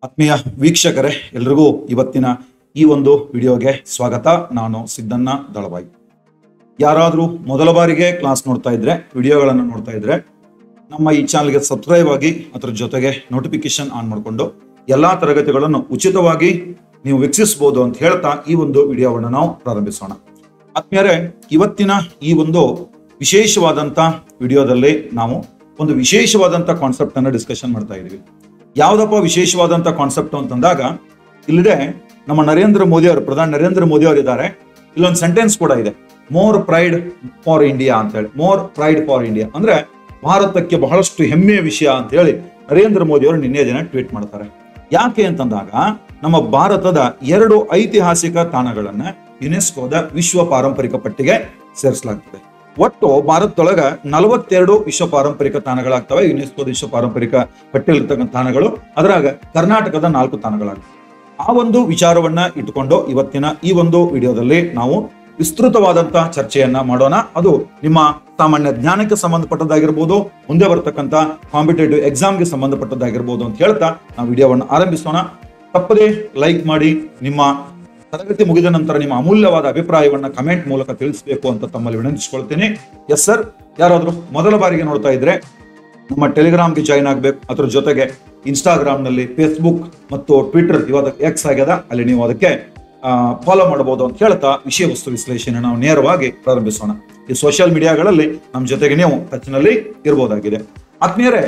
ಆತ್ಮೀಯ ವೀಕ್ಷಕರೇ ಎಲ್ರಿಗೂ ಇವತ್ತಿನ ಈ ಒಂದು ವಿಡಿಯೋಗೆ ಸ್ವಾಗತ ನಾನು ಸಿದ್ದಣ್ಣ ದಳವಾಯಿ ಯಾರಾದರೂ ಮೊದಲ ಬಾರಿಗೆ ಕ್ಲಾಸ್ ನೋಡ್ತಾ ಇದ್ರೆ ವಿಡಿಯೋಗಳನ್ನು ನೋಡ್ತಾ ಇದ್ರೆ ನಮ್ಮ ಈ ಚಾನಲ್ಗೆ ಸಬ್ಸ್ಕ್ರೈಬ್ ಆಗಿ ಅದರ ಜೊತೆಗೆ ನೋಟಿಫಿಕೇಶನ್ ಆನ್ ಮಾಡಿಕೊಂಡು ಎಲ್ಲಾ ತರಗತಿಗಳನ್ನು ಉಚಿತವಾಗಿ ನೀವು ವೀಕ್ಷಿಸಬಹುದು ಅಂತ ಹೇಳ್ತಾ ಈ ಒಂದು ವಿಡಿಯೋವನ್ನು ನಾವು ಪ್ರಾರಂಭಿಸೋಣ ಆತ್ಮೀಯರೇ ಇವತ್ತಿನ ಈ ಒಂದು ವಿಶೇಷವಾದಂತ ವಿಡಿಯೋದಲ್ಲಿ ನಾವು ಒಂದು ವಿಶೇಷವಾದಂತ ಕಾನ್ಸೆಪ್ಟ್ ಅನ್ನ ಡಿಸ್ಕಷನ್ ಮಾಡ್ತಾ ಇದೀವಿ ಯಾವ್ದಪ್ಪ ವಿಶೇಷವಾದಂತ ಕಾನ್ಸೆಪ್ಟ್ ಅಂತಂದಾಗ ಇಲ್ಲಿದೆ ನಮ್ಮ ನರೇಂದ್ರ ಮೋದಿ ಅವರು ಪ್ರಧಾನಿ ನರೇಂದ್ರ ಮೋದಿ ಅವರು ಇದ್ದಾರೆ ಇಲ್ಲೊಂದು ಸೆಂಟೆನ್ಸ್ ಕೂಡ ಇದೆ ಮೋರ್ ಪ್ರೈಡ್ ಫಾರ್ ಇಂಡಿಯಾ ಅಂತ ಹೇಳಿ ಮೋರ್ ಪ್ರೈಡ್ ಫಾರ್ ಇಂಡಿಯಾ ಅಂದ್ರೆ ಭಾರತಕ್ಕೆ ಬಹಳಷ್ಟು ಹೆಮ್ಮೆಯ ವಿಷಯ ಅಂತ ಹೇಳಿ ನರೇಂದ್ರ ಮೋದಿ ಅವರು ನಿನ್ನೆ ದಿನ ಟ್ವೀಟ್ ಮಾಡ್ತಾರೆ ಯಾಕೆ ಅಂತಂದಾಗ ನಮ್ಮ ಭಾರತದ ಎರಡು ಐತಿಹಾಸಿಕ ತಾಣಗಳನ್ನ ಯುನೆಸ್ಕೋದ ವಿಶ್ವ ಪಾರಂಪರಿಕ ಪಟ್ಟಿಗೆ ಸೇರಿಸಲಾಗ್ತದೆ ಒಟ್ಟು ಭಾರತದೊಳಗ ನಲವತ್ತೆರಡು ವಿಶ್ವ ಪಾರಂಪರಿಕ ತಾಣಗಳಾಗ್ತವೆ ಯುನೆಸ್ಕೋದ ವಿಶ್ವ ಪಾರಂಪರಿಕ ಪಟ್ಟಿಯಲ್ಲಿರ್ತಕ್ಕಂಥ ತಾಣಗಳು ಅದರಾಗ ಕರ್ನಾಟಕದ ನಾಲ್ಕು ತಾಣಗಳಾಗ್ತವೆ ಆ ಒಂದು ವಿಚಾರವನ್ನ ಇಟ್ಟುಕೊಂಡು ಇವತ್ತಿನ ಈ ಒಂದು ವಿಡಿಯೋದಲ್ಲಿ ನಾವು ವಿಸ್ತೃತವಾದಂತಹ ಚರ್ಚೆಯನ್ನ ಮಾಡೋಣ ಅದು ನಿಮ್ಮ ಸಾಮಾನ್ಯ ಜ್ಞಾನಕ್ಕೆ ಸಂಬಂಧಪಟ್ಟದ್ದಾಗಿರ್ಬೋದು ಮುಂದೆ ಬರ್ತಕ್ಕಂಥ ಕಾಂಪಿಟೇಟಿವ್ ಎಕ್ಸಾಮ್ಗೆ ಸಂಬಂಧಪಟ್ಟದ್ದಾಗಿರ್ಬೋದು ಅಂತ ಹೇಳ್ತಾ ನಾವು ವಿಡಿಯೋವನ್ನು ಆರಂಭಿಸೋಣ ತಪ್ಪದೇ ಲೈಕ್ ಮಾಡಿ ನಿಮ್ಮ ತರಗತಿ ಮುಗಿದ ನಂತರ ನಿಮ್ಮ ಅಮೂಲ್ಯವಾದ ಅಭಿಪ್ರಾಯವನ್ನ ಕಮೆಂಟ್ ಮೂಲಕ ತಿಳಿಸಬೇಕು ಅಂತ ತಮ್ಮಲ್ಲಿ ವಿನಂತಿಸ್ಕೊಳ್ತೀನಿ ಎಸ್ ಸರ್ ಯಾರಾದ್ರೂ ಮೊದಲ ಬಾರಿಗೆ ನೋಡ್ತಾ ಇದ್ರೆ ನಮ್ಮ ಟೆಲಿಗ್ರಾಮ್ಗೆ ಜಾಯಿನ್ ಆಗ್ಬೇಕು ಅದ್ರ ಜೊತೆಗೆ ಇನ್ಸ್ಟಾಗ್ರಾಮ್ ನಲ್ಲಿ ಫೇಸ್ಬುಕ್ ಮತ್ತು ಟ್ವಿಟರ್ ಇವಾಗ ಎಕ್ಸ್ ಆಗ್ಯದ ಅಲ್ಲಿ ನೀವು ಅದಕ್ಕೆ ಫಾಲೋ ಮಾಡಬಹುದು ಅಂತ ಹೇಳ್ತಾ ವಿಷಯ ವಸ್ತು ವಿಶ್ಲೇಷಣೆ ನಾವು ನೇರವಾಗಿ ಪ್ರಾರಂಭಿಸೋಣ ಈ ಸೋಷಿಯಲ್ ಮೀಡಿಯಾಗಳಲ್ಲಿ ನಮ್ಮ ಜೊತೆಗೆ ನೀವು ಟಚ್ ನಲ್ಲಿ ಇರಬಹುದಾಗಿದೆ ಆತ್ಮೀಯರೇ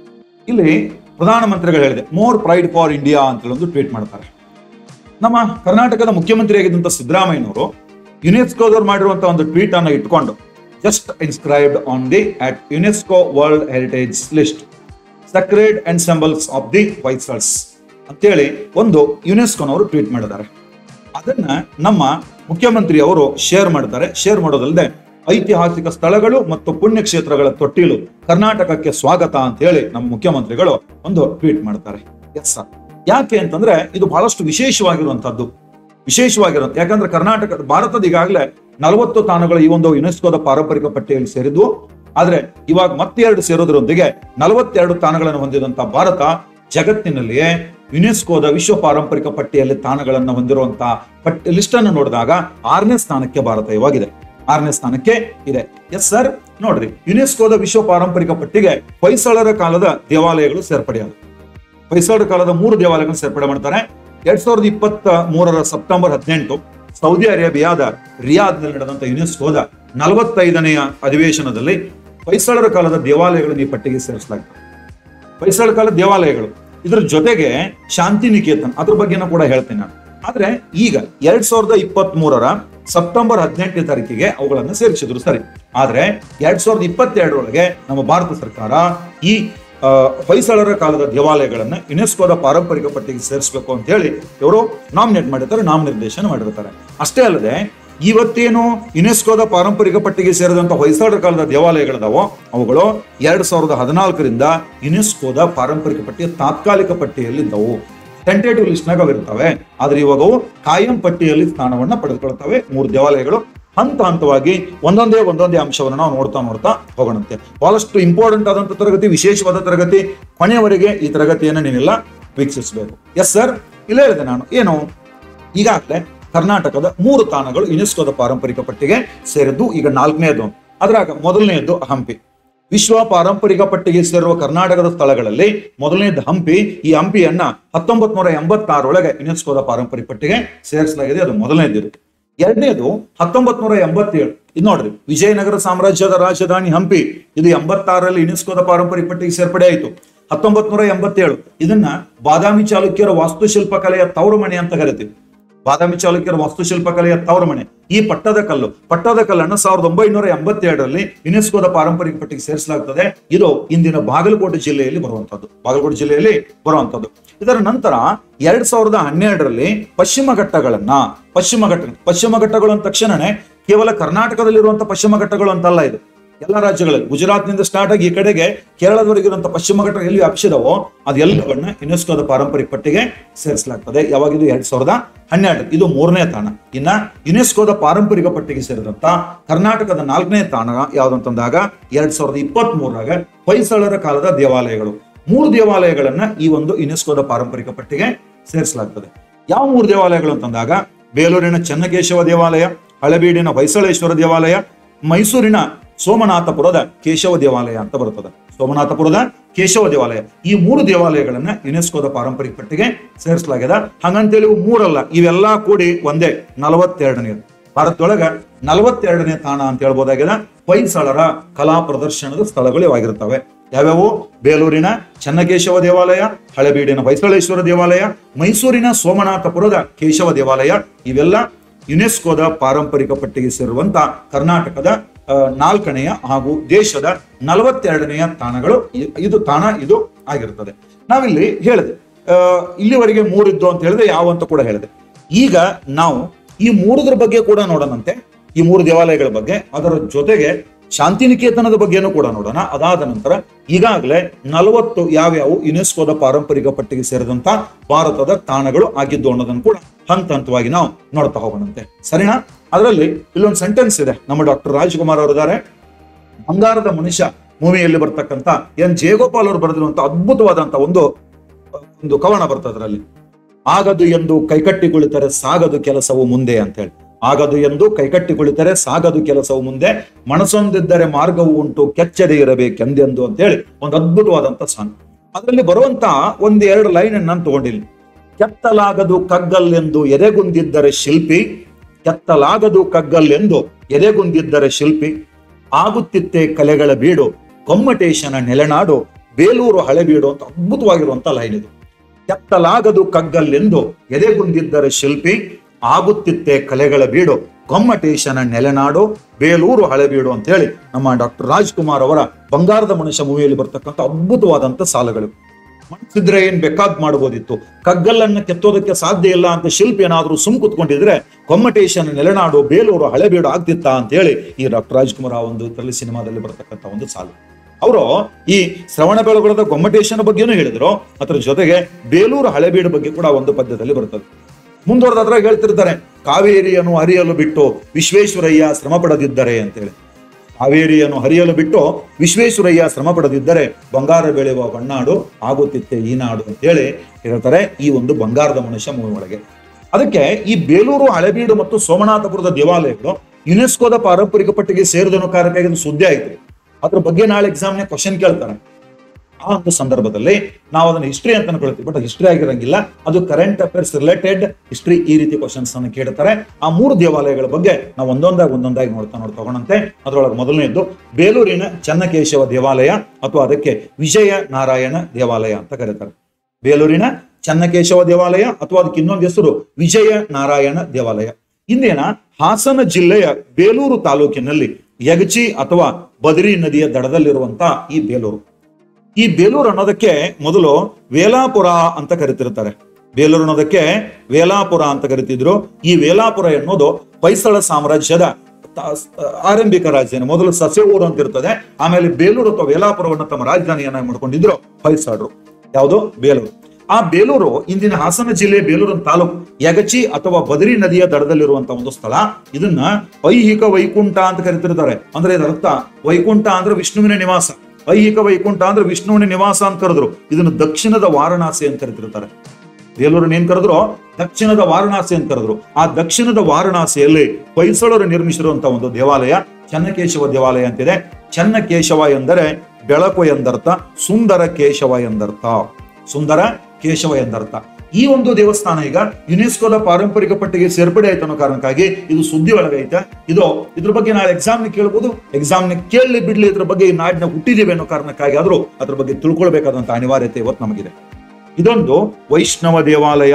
ಇಲ್ಲಿ ಪ್ರಧಾನಮಂತ್ರಿಗಳು ಹೇಳಿದೆ ಮೋರ್ ಪ್ರೈಡ್ ಫಾರ್ ಇಂಡಿಯಾ ಅಂತ ಒಂದು ಟ್ವೀಟ್ ಮಾಡ್ತಾರೆ ನಮ್ಮ ಕರ್ನಾಟಕದ ಮುಖ್ಯಮಂತ್ರಿಯಾಗಿದ್ದಂಥ ಸಿದ್ದರಾಮಯ್ಯನವರು ಯುನೆಸ್ಕೋದವ್ರು ಮಾಡಿರುವಂತಹ ಒಂದು ಟ್ವೀಟ್ ಅನ್ನು ಇಟ್ಕೊಂಡು just inscribed on the at UNESCO world heritage list sacred ensembles of the Hoysalas ಅಂತೇಳಿ ಒಂದು ಯುನೆಸ್ಕೋನವರು ಟ್ವೀಟ್ ಮಾಡಿದ್ದಾರೆ ಅದನ್ನ ನಮ್ಮ ಮುಖ್ಯಮಂತ್ರಿ ಅವರು ಶೇರ್ ಮಾಡ್ತಾರೆ ಶೇರ್ ಮಾಡೋದಲ್ಲದೆ ಐತಿಹಾಸಿಕ ಸ್ಥಳಗಳು ಮತ್ತು ಪುಣ್ಯಕ್ಷೇತ್ರಗಳ ತೊಟ್ಟಿಲು ಕರ್ನಾಟಕಕ್ಕೆ ಸ್ವಾಗತ ಅಂತ ಹೇಳಿ ನಮ್ಮ ಮುಖ್ಯಮಂತ್ರಿಗಳು ಒಂದು ಟ್ವೀಟ್ ಮಾಡ್ತಾರೆ ಎಸ್ ಸರ್ ಯಾಕೆ ಅಂತಂದ್ರೆ ಇದು ಬಹಳಷ್ಟು ವಿಶೇಷವಾಗಿರುವಂತದ್ದು ವಿಶೇಷವಾಗಿರುವಂತ ಯಾಕಂದ್ರೆ ಕರ್ನಾಟಕ ಭಾರತದ ಈಗಾಗಲೇ ನಲವತ್ತು ತಾಣಗಳು ಈ ಒಂದು ಯುನೆಸ್ಕೋದ ಪಾರಂಪರಿಕ ಪಟ್ಟಿಯಲ್ಲಿ ಸೇರಿದ್ವು ಆದ್ರೆ ಇವಾಗ ಮತ್ತೆ ಎರಡು ಸೇರೋದ್ರೊಂದಿಗೆ ನಲವತ್ತೆರಡು ತಾಣಗಳನ್ನು ಹೊಂದಿದಂತ ಭಾರತ ಜಗತ್ತಿನಲ್ಲಿಯೇ ಯುನೆಸ್ಕೋದ ವಿಶ್ವ ಪಾರಂಪರಿಕ ಪಟ್ಟಿಯಲ್ಲಿ ತಾಣಗಳನ್ನು ಹೊಂದಿರುವಂತಹ ಪಟ್ಟಿ ಲಿಸ್ಟ್ ಅನ್ನು ನೋಡಿದಾಗ ಆರನೇ ಸ್ಥಾನಕ್ಕೆ ಭಾರತ ಇವಾಗಿದೆ ಆರನೇ ಸ್ಥಾನಕ್ಕೆ ಇದೆ ಎಸ್ ಸರ್ ನೋಡ್ರಿ ಯುನೆಸ್ಕೋದ ವಿಶ್ವ ಪಾರಂಪರಿಕ ಪಟ್ಟಿಗೆ ಹೊಯ್ಸಳರ ಕಾಲದ ದೇವಾಲಯಗಳು ಸೇರ್ಪಡೆಯಾದ ಹೊಯ್ಸಳರ ಕಾಲದ ಮೂರು ದೇವಾಲಯಗಳನ್ನು ಸೇರ್ಪಡೆ ಮಾಡ್ತಾರೆ ಎರಡ್ ಸಾವಿರದ ಇಪ್ಪತ್ತ ಮೂರರ ಸೆಪ್ಟೆಂಬರ್ ಹದಿನೆಂಟು ಸೌದಿ ಅರೇಬಿಯಾದ ರಿಯಾದ್ನಲ್ಲಿ ನಡೆದಂತ ಯುನೆಸ್ಕೋದ ನಲವತ್ತೈದನೆಯ ಅಧಿವೇಶನದಲ್ಲಿ ಹೊಯ್ಸಳರ ಕಾಲದ ದೇವಾಲಯಗಳನ್ನು ಈ ಪಟ್ಟಿಗೆ ಸೇರಿಸಲಾಗ್ತದೆ ಹೊಯ್ಸಳ ಕಾಲದ ದೇವಾಲಯಗಳು ಇದ್ರ ಜೊತೆಗೆ ಶಾಂತಿ ನಿಕೇತನ್ ಅದ್ರ ಬಗ್ಗೆನೂ ಕೂಡ ಹೇಳ್ತೀನಿ ನಾನು ಆದ್ರೆ ಈಗ ಎರಡ್ ಸಾವಿರದ ಇಪ್ಪತ್ತ್ ಮೂರರ ಸೆಪ್ಟೆಂಬರ್ ಹದಿನೆಂಟನೇ ತಾರೀಕಿಗೆ ಅವುಗಳನ್ನು ಸೇರಿಸಿದ್ರು ಸರಿ ಆದ್ರೆ ಎರಡ್ ಸಾವಿರದ ಇಪ್ಪತ್ತೆರಡರೊಳಗೆ ನಮ್ಮ ಭಾರತ ಸರ್ಕಾರ ಈ ಆ, ಹೊಯ್ಸಳರ ಕಾಲದ ದೇವಾಲಯಗಳನ್ನ ಯುನೆಸ್ಕೋದ ಪಾರಂಪರಿಕ ಪಟ್ಟಿಗೆ ಸೇರಿಸಬೇಕು ಅಂತ ಹೇಳಿ ಇವರು ನಾಮಿನೇಟ್ ಮಾಡಿರ್ತಾರೆ ನಾಮನಿರ್ದೇಶನ ಮಾಡಿರ್ತಾರೆ ಅಷ್ಟೇ ಅಲ್ಲದೆ ಇವತ್ತೇನು ಯುನೆಸ್ಕೋದ ಪಾರಂಪರಿಕ ಪಟ್ಟಿಗೆ ಸೇರಿದಂತ ಹೊಯ್ಸಳರ ಕಾಲದ ದೇವಾಲಯಗಳಿದಾವೋ ಅವುಗಳು ಎರಡ್ ಸಾವಿರದ ಹದಿನಾಲ್ಕರಿಂದ ಯುನೆಸ್ಕೋದ ಪಾರಂಪರಿಕ ಪಟ್ಟಿಯ ತಾತ್ಕಾಲಿಕ ಪಟ್ಟಿಯಲ್ಲಿ ಇದ್ದವು ಟೆಂಟೇಟಿವ್ ಲಿಸ್ಟ್ನಾಗ ಅವಿರ್ತವೆ ಆದ್ರೆ ಇವಾಗ ಅವು ಕಾಯಂ ಪಟ್ಟಿಯಲ್ಲಿ ಸ್ಥಾನವನ್ನ ಪಡೆದುಕೊಳ್ತವೆ ಮೂರು ದೇವಾಲಯಗಳು ಹಂತ ಹಂತವಾಗಿ ಒಂದೊಂದೇ ಒಂದೊಂದೇ ಅಂಶವನ್ನು ನಾವು ನೋಡ್ತಾ ನೋಡ್ತಾ ಹೋಗೋಣಂತೆ ಬಹಳಷ್ಟು ಇಂಪಾರ್ಟೆಂಟ್ ಆದಂತ ತರಗತಿ ವಿಶೇಷವಾದ ತರಗತಿ ಕೊನೆಯವರೆಗೆ ಈ ತರಗತಿಯನ್ನು ನೀವೆಲ್ಲ ವೀಕ್ಷಿಸಬೇಕು ಎಸ್ ಸರ್ ಇಲ್ಲ ಹೇಳಿದೆ ನಾನು ಏನು ಈಗಾಗಲೇ ಕರ್ನಾಟಕದ ಮೂರು ತಾಣಗಳು ಯುನೆಸ್ಕೋದ ಪಾರಂಪರಿಕ ಪಟ್ಟಿಗೆ ಸೇರಿದ್ದು ಈಗ ನಾಲ್ಕನೇದು ಅದ್ರಾಗ ಮೊದಲನೆಯದ್ದು ಹಂಪಿ ವಿಶ್ವ ಪಾರಂಪರಿಕ ಪಟ್ಟಿಗೆ ಸೇರುವ ಕರ್ನಾಟಕದ ಸ್ಥಳಗಳಲ್ಲಿ ಮೊದಲನೇದು ಹಂಪಿ ಈ ಹಂಪಿಯನ್ನ ಹತ್ತೊಂಬತ್ ನೂರ ಎಂಬತ್ತಾರೊಳಗೆ ಯುನೆಸ್ಕೋದ ಪಾರಂಪರಿಕ ಪಟ್ಟಿಗೆ ಸೇರಿಸಲಾಗಿದೆ ಅದು ಮೊದಲನೇದು ಎರಡನೇದು ಹತ್ತೊಂಬತ್ ನೂರ ಎಂಬತ್ತೇಳು ಇದು ನೋಡ್ರಿ ವಿಜಯನಗರ ಸಾಮ್ರಾಜ್ಯದ ರಾಜಧಾನಿ ಹಂಪಿ ಇದು ಎಂಬತ್ತಾರರಲ್ಲಿ ಯುನೆಸ್ಕೋದ ಪಾರಂಪರಿಕ ಪಟ್ಟಿಗೆ ಸೇರ್ಪಡೆ ಆಯಿತು ಹತ್ತೊಂಬತ್ ನೂರ ಎಂಬತ್ತೇಳು ಇದನ್ನ ಬಾದಾಮಿ ಚಾಲುಕ್ಯರ ವಾಸ್ತುಶಿಲ್ಪ ಕಲೆಯ ತವರು ಮನೆ ಅಂತ ಕರಿತೀವಿ ಬಾದಾಮಿ ಚಾಲುಕ್ಯರ ವಾಸ್ತುಶಿಲ್ಪ ಕಲೆಯ ತವರು ಮನೆ ಈ ಪಟ್ಟದ ಕಲ್ಲು ಪಟ್ಟದ ಕಲ್ಲನ್ನು ಸಾವಿರದ ಒಂಬೈನೂರ ಎಂಬತ್ತೆರಡರಲ್ಲಿ ಯುನೆಸ್ಕೋದ ಪಾರಂಪರಿಕ ಪಟ್ಟಿಗೆ ಸೇರಿಸಲಾಗುತ್ತದೆ ಇದು ಇಂದಿನ ಬಾಗಲಕೋಟೆ ಜಿಲ್ಲೆಯಲ್ಲಿ ಬರುವಂತದ್ದು ಬಾಗಲಕೋಟೆ ಜಿಲ್ಲೆಯಲ್ಲಿ ಬರುವಂತದ್ದು ಇದರ ನಂತರ ಎರಡ್ ಸಾವಿರದ ಹನ್ನೆರಡರಲ್ಲಿ ಪಶ್ಚಿಮ ಘಟ್ಟಗಳನ್ನ ಪಶ್ಚಿಮ ಘಟ್ಟ ಪಶ್ಚಿಮ ಘಟ್ಟಗಳು ಅಂದ ತಕ್ಷಣನೇ ಕೇವಲ ಕರ್ನಾಟಕದಲ್ಲಿರುವಂತಹ ಪಶ್ಚಿಮ ಘಟ್ಟಗಳು ಅಂತಲ್ಲ ಇದು ಎಲ್ಲ ರಾಜ್ಯಗಳಲ್ಲಿ ಗುಜರಾತ್ನಿಂದ ಸ್ಟಾರ್ಟ್ ಆಗಿ ಈ ಕಡೆಗೆ ಕೇರಳದವರೆಗಿರುವಂತ ಪಶ್ಚಿಮ ಘಟ್ಟ ಎಲ್ಲಿ ವ್ಯಾಪಿಸಿದವೋ ಅದೆಲ್ಲವನ್ನ ಯುನೆಸ್ಕೋದ ಪಾರಂಪರಿಕ ಪಟ್ಟಿಗೆ ಸೇರಿಸಲಾಗ್ತದೆ ಯಾವಾಗಿದು ಎರಡ್ ಸಾವಿರದ ಹನ್ನೆರಡು ಇದು ಮೂರನೇ ತಾಣ ಇನ್ನ ಯುನೆಸ್ಕೋದ ಪಾರಂಪರಿಕ ಪಟ್ಟಿಗೆ ಸೇರಿದಂತ ಕರ್ನಾಟಕದ ನಾಲ್ಕನೇ ತಾಣ ಯಾವ್ದಂತಂದಾಗ ಎರಡ್ ಸಾವಿರದ ಇಪ್ಪತ್ತ್ ಮೂರಾಗ ಹೊಯ್ಸಳರ ಕಾಲದ ದೇವಾಲಯಗಳು ಮೂರು ದೇವಾಲಯಗಳನ್ನ ಈ ಒಂದು ಯುನೆಸ್ಕೋದ ಪಾರಂಪರಿಕ ಪಟ್ಟಿಗೆ ಸೇರಿಸಲಾಗ್ತದೆ ಯಾವ ಮೂರು ದೇವಾಲಯಗಳು ಅಂತಂದಾಗ ಬೇಲೂರಿನ ಚೆನ್ನಕೇಶವ ದೇವಾಲಯ ಹಳೆಬೀಡಿನ ಹೊಯ್ಸಳೇಶ್ವರ ದೇವಾಲಯ ಮೈಸೂರಿನ ಸೋಮನಾಥಪುರದ ಕೇಶವ ದೇವಾಲಯ ಅಂತ ಬರುತ್ತದೆ ಸೋಮನಾಥಪುರದ ಕೇಶವ ದೇವಾಲಯ ಈ ಮೂರು ದೇವಾಲಯಗಳನ್ನ ಯುನೆಸ್ಕೋದ ಪಾರಂಪರಿಕ ಪಟ್ಟಿಗೆ ಸೇರಿಸಲಾಗಿದೆ ಹಾಗಂತೇಳಿ ಇವು ಮೂರಲ್ಲ ಇವೆಲ್ಲಾ ಕೂಡಿ ಒಂದೇ ನಲವತ್ತೆರಡನೇ ಭಾರತದೊಳಗ ನಲವತ್ತೆರಡನೇ ತಾಣ ಅಂತ ಹೇಳ್ಬೋದಾಗಿದೆ ಹೊಯ್ಸಳರ ಕಲಾ ಪ್ರದರ್ಶನದ ಸ್ಥಳಗಳು ಇವಾಗಿರ್ತವೆ ಯಾವ್ಯಾವು ಬೇಲೂರಿನ ಚೆನ್ನಕೇಶವ ದೇವಾಲಯ ಹಳೆಬೀಡಿನ ಹೊಯ್ಸಳೇಶ್ವರ ದೇವಾಲಯ ಮೈಸೂರಿನ ಸೋಮನಾಥಪುರದ ಕೇಶವ ದೇವಾಲಯ ಇವೆಲ್ಲ ಯುನೆಸ್ಕೋದ ಪಾರಂಪರಿಕ ಪಟ್ಟಿಗೆ ಸೇರುವಂತ ಕರ್ನಾಟಕದ ಆ, ನಾಲ್ಕನೆಯ ಹಾಗೂ ದೇಶದ ನಲವತ್ತೆರಡನೆಯ ತಾಣಗಳು ಇ- ಇದು ತಾಣ ಇದು ಆಗಿರ್ತದೆ ನಾವಿಲ್ಲಿ ಹೇಳಿದೆ ಆ, ಇಲ್ಲಿವರೆಗೆ ಮೂರಿದ್ದು ಅಂತ ಹೇಳಿದೆ ಯಾವ ಅಂತ ಕೂಡ ಹೇಳಿದೆ ಈಗ ನಾವು ಈ ಮೂರದ್ರ ಬಗ್ಗೆ ಕೂಡ ನೋಡೋಣಂತೆ ಈ ಮೂರು ದೇವಾಲಯಗಳ ಬಗ್ಗೆ ಅದರ ಜೊತೆಗೆ ಶಾಂತಿನಿಕೇತನದ ಬಗ್ಗೆನೂ ಕೂಡ ನೋಡೋಣ ಅದಾದ ನಂತರ ಈಗಾಗಲೇ ನಲವತ್ತು ಯಾವ್ಯಾವು ಯುನೆಸ್ಕೋದ ಪಾರಂಪರಿಕ ಪಟ್ಟಿಗೆ ಸೇರಿದಂತ ಭಾರತದ ತಾಣಗಳು ಆಗಿದ್ದು ಅನ್ನೋದನ್ನು ಕೂಡ ಹಂತ ಹಂತವಾಗಿ ನಾವು ನೋಡ್ತಾ ಹೋಗೋಣಂತೆ ಸರಿನಾ ಅದರಲ್ಲಿ ಇಲ್ಲೊಂದು ಸೆಂಟೆನ್ಸ್ ಇದೆ ನಮ್ಮ ಡಾಕ್ಟರ್ ರಾಜ್ಕುಮಾರ್ ಅವರಿದ್ದಾರೆ ಬಂಗಾರದ ಮನುಷ್ಯ ಮೂವಿಯಲ್ಲಿ ಬರ್ತಕ್ಕಂತ ಎನ್ ಜಯಗೋಪಾಲ್ ಅವರು ಬರೆದಿರುವಂತ ಅದ್ಭುತವಾದಂತ ಒಂದು ಒಂದು ಕವನ ಬರ್ತದೆ ಅದರಲ್ಲಿ ಆಗದು ಎಂದು ಕೈಕಟ್ಟಿ ಕುಳಿತರೆ ಸಾಗದು ಕೆಲಸವು ಮುಂದೆ ಅಂತ ಹೇಳಿ ಆಗದು ಎಂದು ಕೈಕಟ್ಟಿ ಕುಳಿತರೆ ಸಾಗದು ಕೆಲಸವು ಮುಂದೆ ಮನಸೊಂದಿದ್ದರೆ ಮಾರ್ಗವು ಉಂಟು ಕೆಚ್ಚದೆ ಇರಬೇಕೆಂದೆಂದು ಅಂತ ಹೇಳಿ ಒಂದು ಅದ್ಭುತವಾದಂತ ಸಾಂಗ್ ಅದರಲ್ಲಿ ಬರುವಂತ ಒಂದ್ ಎರಡು ಲೈನ್ ನಾನು ತಗೊಂಡಿಲ್ಲ ಕೆತ್ತಲಾಗದು ಕಗ್ಗಲ್ಲೆಂದು ಎದೆಗುಂದಿದ್ದರೆ ಶಿಲ್ಪಿ ಕೆತ್ತಲಾಗದು ಕಗ್ಗಲ್ಲೆಂದು ಎದೆಗುಂದಿದ್ದರೆ ಶಿಲ್ಪಿ ಆಗುತ್ತಿತ್ತೆ ಕಲೆಗಳ ಬೀಡು ಕೊಮ್ಮಟೇಶನ ನೆಲೆನಾಡು ಬೇಲೂರು ಹಳೆಬೀಡು ಅಂತ ಅದ್ಭುತವಾಗಿರುವಂತ ಲೈನ್ ಇದು ಕೆತ್ತಲಾಗದು ಕಗ್ಗಲ್ಲೆಂದು ಎದೆಗುಂದಿದ್ದರೆ ಶಿಲ್ಪಿ ಆಗುತ್ತಿತ್ತೆ ಕಲೆಗಳ ಬೀಡು ಕೊಮ್ಮಟೇಶನ ನೆಲೆನಾಡು ಬೇಲೂರು ಹಳೆಬೀಡು ಅಂತ ಹೇಳಿ ನಮ್ಮ ಡಾಕ್ಟರ್ ರಾಜ್ಕುಮಾರ್ ಅವರ ಬಂಗಾರದ ಮನುಷ್ಯ ಮೂವಿಯಲ್ಲಿ ಬರ್ತಕ್ಕಂಥ ಅದ್ಭುತವಾದಂತ ಸಾಲುಗಳು ಮನಸ್ಸಿದ್ರೆ ಏನ್ ಬೇಕಾದ್ ಮಾಡಬಹುದಿತ್ತು ಕಗ್ಗಲ್ಲನ್ನ ಕೆತ್ತೋದಕ್ಕೆ ಸಾಧ್ಯ ಇಲ್ಲ ಅಂತ ಶಿಲ್ಪಿ ಏನಾದ್ರೂ ಸುಮ್ ಕುತ್ಕೊಂಡಿದ್ರೆ ಕೊಮ್ಮಟೇಶನ ನೆಲೆನಾಡು ಬೇಲೂರು ಹಳೆಬೀಡು ಆಗ್ತಿತ್ತಾ ಅಂತ ಹೇಳಿ ಈ ಡಾಕ್ಟರ್ ರಾಜ್ಕುಮಾರ್ ಆ ಒಂದು ಇದರಲ್ಲಿ ಸಿನಿಮಾದಲ್ಲಿ ಬರ್ತಕ್ಕಂಥ ಒಂದು ಸಾಲು ಅವರು ಈ ಶ್ರವಣ ಬೆಳಗೊಳದ ಗೊಮ್ಮಟೇಶನ ಬಗ್ಗೆನೂ ಹೇಳಿದ್ರು ಅದರ ಜೊತೆಗೆ ಬೇಲೂರು ಹಳೆಬೀಡು ಬಗ್ಗೆ ಕೂಡ ಒಂದು ಪದ್ಯದಲ್ಲಿ ಬರ್ತದೆ ಮುಂದುವರೆದಾದ್ರಾಗ ಹೇಳ್ತಿರ್ತಾರೆ ಕಾವೇರಿಯನ್ನು ಹರಿಯಲು ಬಿಟ್ಟು ವಿಶ್ವೇಶ್ವರಯ್ಯ ಶ್ರಮ ಪಡದಿದ್ದರೆ ಅಂತೇಳಿ ಕಾವೇರಿಯನ್ನು ಹರಿಯಲು ಬಿಟ್ಟು ವಿಶ್ವೇಶ್ವರಯ್ಯ ಶ್ರಮ ಪಡದಿದ್ದರೆ ಬಂಗಾರ ಬೆಳೆಯುವ ಬಣ್ಣಾಡು ಆಗುತ್ತಿತ್ತೆ ಈ ನಾಡು ಅಂತೇಳಿ ಹೇಳ್ತಾರೆ ಈ ಒಂದು ಬಂಗಾರದ ಮನುಷ್ಯ ಮೂವಿ ಒಳಗೆ ಅದಕ್ಕೆ ಈ ಬೇಲೂರು ಹಳೆಬೀಡು ಮತ್ತು ಸೋಮನಾಥಪುರದ ದೇವಾಲಯಗಳು ಯುನೆಸ್ಕೋದ ಪಾರಂಪರಿಕ ಪಟ್ಟಿಗೆ ಸೇರಿದನು ಕಾರಣಕ್ಕಾಗಿ ಇದು ಸುದ್ದಿ ಆಯ್ತು ಅದ್ರ ಬಗ್ಗೆ ನಾಳೆ ಎಕ್ಸಾಮ್ನ ಕ್ವಶನ್ ಕೇಳ್ತಾರೆ ಆ ಒಂದು ಸಂದರ್ಭದಲ್ಲಿ ನಾವು ಅದನ್ನ ಹಿಸ್ಟ್ರಿ ಅಂತ ಅನ್ಕೊಳ್ತೀವಿ ಬಟ್ ಹಿಸ್ಟ್ರಿ ಆಗಿರಂಗಿಲ್ಲ ಅದು ಕರೆಂಟ್ ಅಫೇರ್ಸ್ ರಿಲೇಟೆಡ್ ಹಿಸ್ಟ್ರಿ ಈ ರೀತಿ ಕ್ವಶನ್ಸ್ ಅನ್ನು ಕೇಳ್ತಾರೆ ಆ ಮೂರು ದೇವಾಲಯಗಳ ಬಗ್ಗೆ ನಾವು ಒಂದೊಂದಾಗಿ ಒಂದೊಂದಾಗಿ ನೋಡ್ತಾ ನೋಡ್ತಾ ಹೋಗೋಣಂತೆ ಅದರೊಳಗೆ ಮೊದಲನೇದು ಬೇಲೂರಿನ ಚನ್ನಕೇಶವ ದೇವಾಲಯ ಅಥವಾ ಅದಕ್ಕೆ ವಿಜಯ ನಾರಾಯಣ ದೇವಾಲಯ ಅಂತ ಕರೀತಾರೆ ಬೇಲೂರಿನ ಚನ್ನಕೇಶವ ದೇವಾಲಯ ಅಥವಾ ಅದಕ್ಕೆ ಇನ್ನೊಂದು ಹೆಸರು ವಿಜಯ ನಾರಾಯಣ ದೇವಾಲಯ ಇಂದಿನ ಹಾಸನ ಜಿಲ್ಲೆಯ ಬೇಲೂರು ತಾಲೂಕಿನಲ್ಲಿ ಯಗಚಿ ಅಥವಾ ಬದರಿ ನದಿಯ ದಡದಲ್ಲಿರುವಂತ ಈ ಬೇಲೂರು ಈ ಬೇಲೂರು ಅನ್ನೋದಕ್ಕೆ ಮೊದಲು ವೇಲಾಪುರ ಅಂತ ಕರಿತಿರ್ತಾರೆ ಬೇಲೂರು ಅನ್ನೋದಕ್ಕೆ ವೇಲಾಪುರ ಅಂತ ಕರಿತಿದ್ರು ಈ ವೇಲಾಪುರ ಎನ್ನುವುದು ಹೊಯ್ಸಳ ಸಾಮ್ರಾಜ್ಯದ ತ- ಆರಂಭಿಕ ರಾಜಧಾನಿ ಮೊದಲು ಸಸ್ಯವೂರು ಅಂತ ಇರ್ತದೆ ಆಮೇಲೆ ಬೇಲೂರು ಅಥವಾ ವೇಲಾಪುರವನ್ನು ತಮ್ಮ ರಾಜಧಾನಿಯನ್ನ ಮಾಡ್ಕೊಂಡಿದ್ರು ಹೊಯ್ಸಳರು ಯಾವುದು ಬೇಲೂರು ಆ ಬೇಲೂರು ಇಂದಿನ ಹಾಸನ ಜಿಲ್ಲೆ ಬೇಲೂರು ತಾಲೂಕು ಯಗಚಿ ಅಥವಾ ಬದರಿ ನದಿಯ ದಡದಲ್ಲಿರುವಂತಹ ಒಂದು ಸ್ಥಳ ಇದನ್ನ ಐಹಿಕ ವೈಕುಂಠ ಅಂತ ಕರಿತಿರ್ತಾರೆ ಅಂದ್ರೆ ಇದರ ಅರ್ಥ ವೈಕುಂಠ ಅಂದ್ರೆ ವಿಷ್ಣುವಿನ ನಿವಾಸ ಐಹಿಕ ವೈಕುಂಠ ಅಂದ್ರೆ ವಿಷ್ಣುವಿನ ನಿವಾಸ ಅಂತ ಕರೆದ್ರು ಇದನ್ನು ದಕ್ಷಿಣದ ವಾರಣಾಸಿ ಅಂತ ಕರಿತಿರ್ತಾರೆ ಬೇಲೂರನ್ನ ಏನ್ ಕರೆದ್ರು ದಕ್ಷಿಣದ ವಾರಣಾಸಿ ಅಂತ ಕರೆದ್ರು ಆ ದಕ್ಷಿಣದ ವಾರಣಾಸಿಯಲ್ಲಿ ಹೊಯ್ಸಳರು ನಿರ್ಮಿಸಿರುವಂತಹ ಒಂದು ದೇವಾಲಯ ಚನ್ನಕೇಶವ ದೇವಾಲಯ ಅಂತಿದೆ ಚನ್ನಕೇಶವ ಎಂದರೆ ಬೆಳಕು ಎಂದರ್ಥ ಸುಂದರ ಕೇಶವ ಎಂದರ್ಥ ಸುಂದರ ಕೇಶವ ಎಂದರ್ಥ ಈ ಒಂದು ದೇವಸ್ಥಾನ ಈಗ ಯುನೆಸ್ಕೋದ ಪಾರಂಪರಿಕ ಪಟ್ಟಿಗೆ ಸೇರ್ಪಡೆ ಆಯ್ತು ಅನ್ನೋ ಕಾರಣಕ್ಕಾಗಿ ಇದು ಸುದ್ದಿ ಒಳಗೈತೆ ಇದು ಇದ್ರ ಬಗ್ಗೆ ನಾಳೆ ಎಕ್ಸಾಮ್ ಕೇಳ್ಬೋದು ಎಕ್ಸಾಮ್ ಕೇಳಲಿ ಬಿಡ್ಲಿ ಇದ್ರ ಬಗ್ಗೆ ಈ ನಾಡಿನ ಹುಟ್ಟಿದೀವಿ ಅನ್ನೋ ಕಾರಣಕ್ಕಾಗಿ ಆದ್ರೂ ಅದ್ರ ಬಗ್ಗೆ ತಿಳ್ಕೊಳ್ಬೇಕಾದಂತ ಅನಿವಾರ್ಯತೆ ಇವತ್ತು ನಮಗಿದೆ ಇದೊಂದು ವೈಷ್ಣವ ದೇವಾಲಯ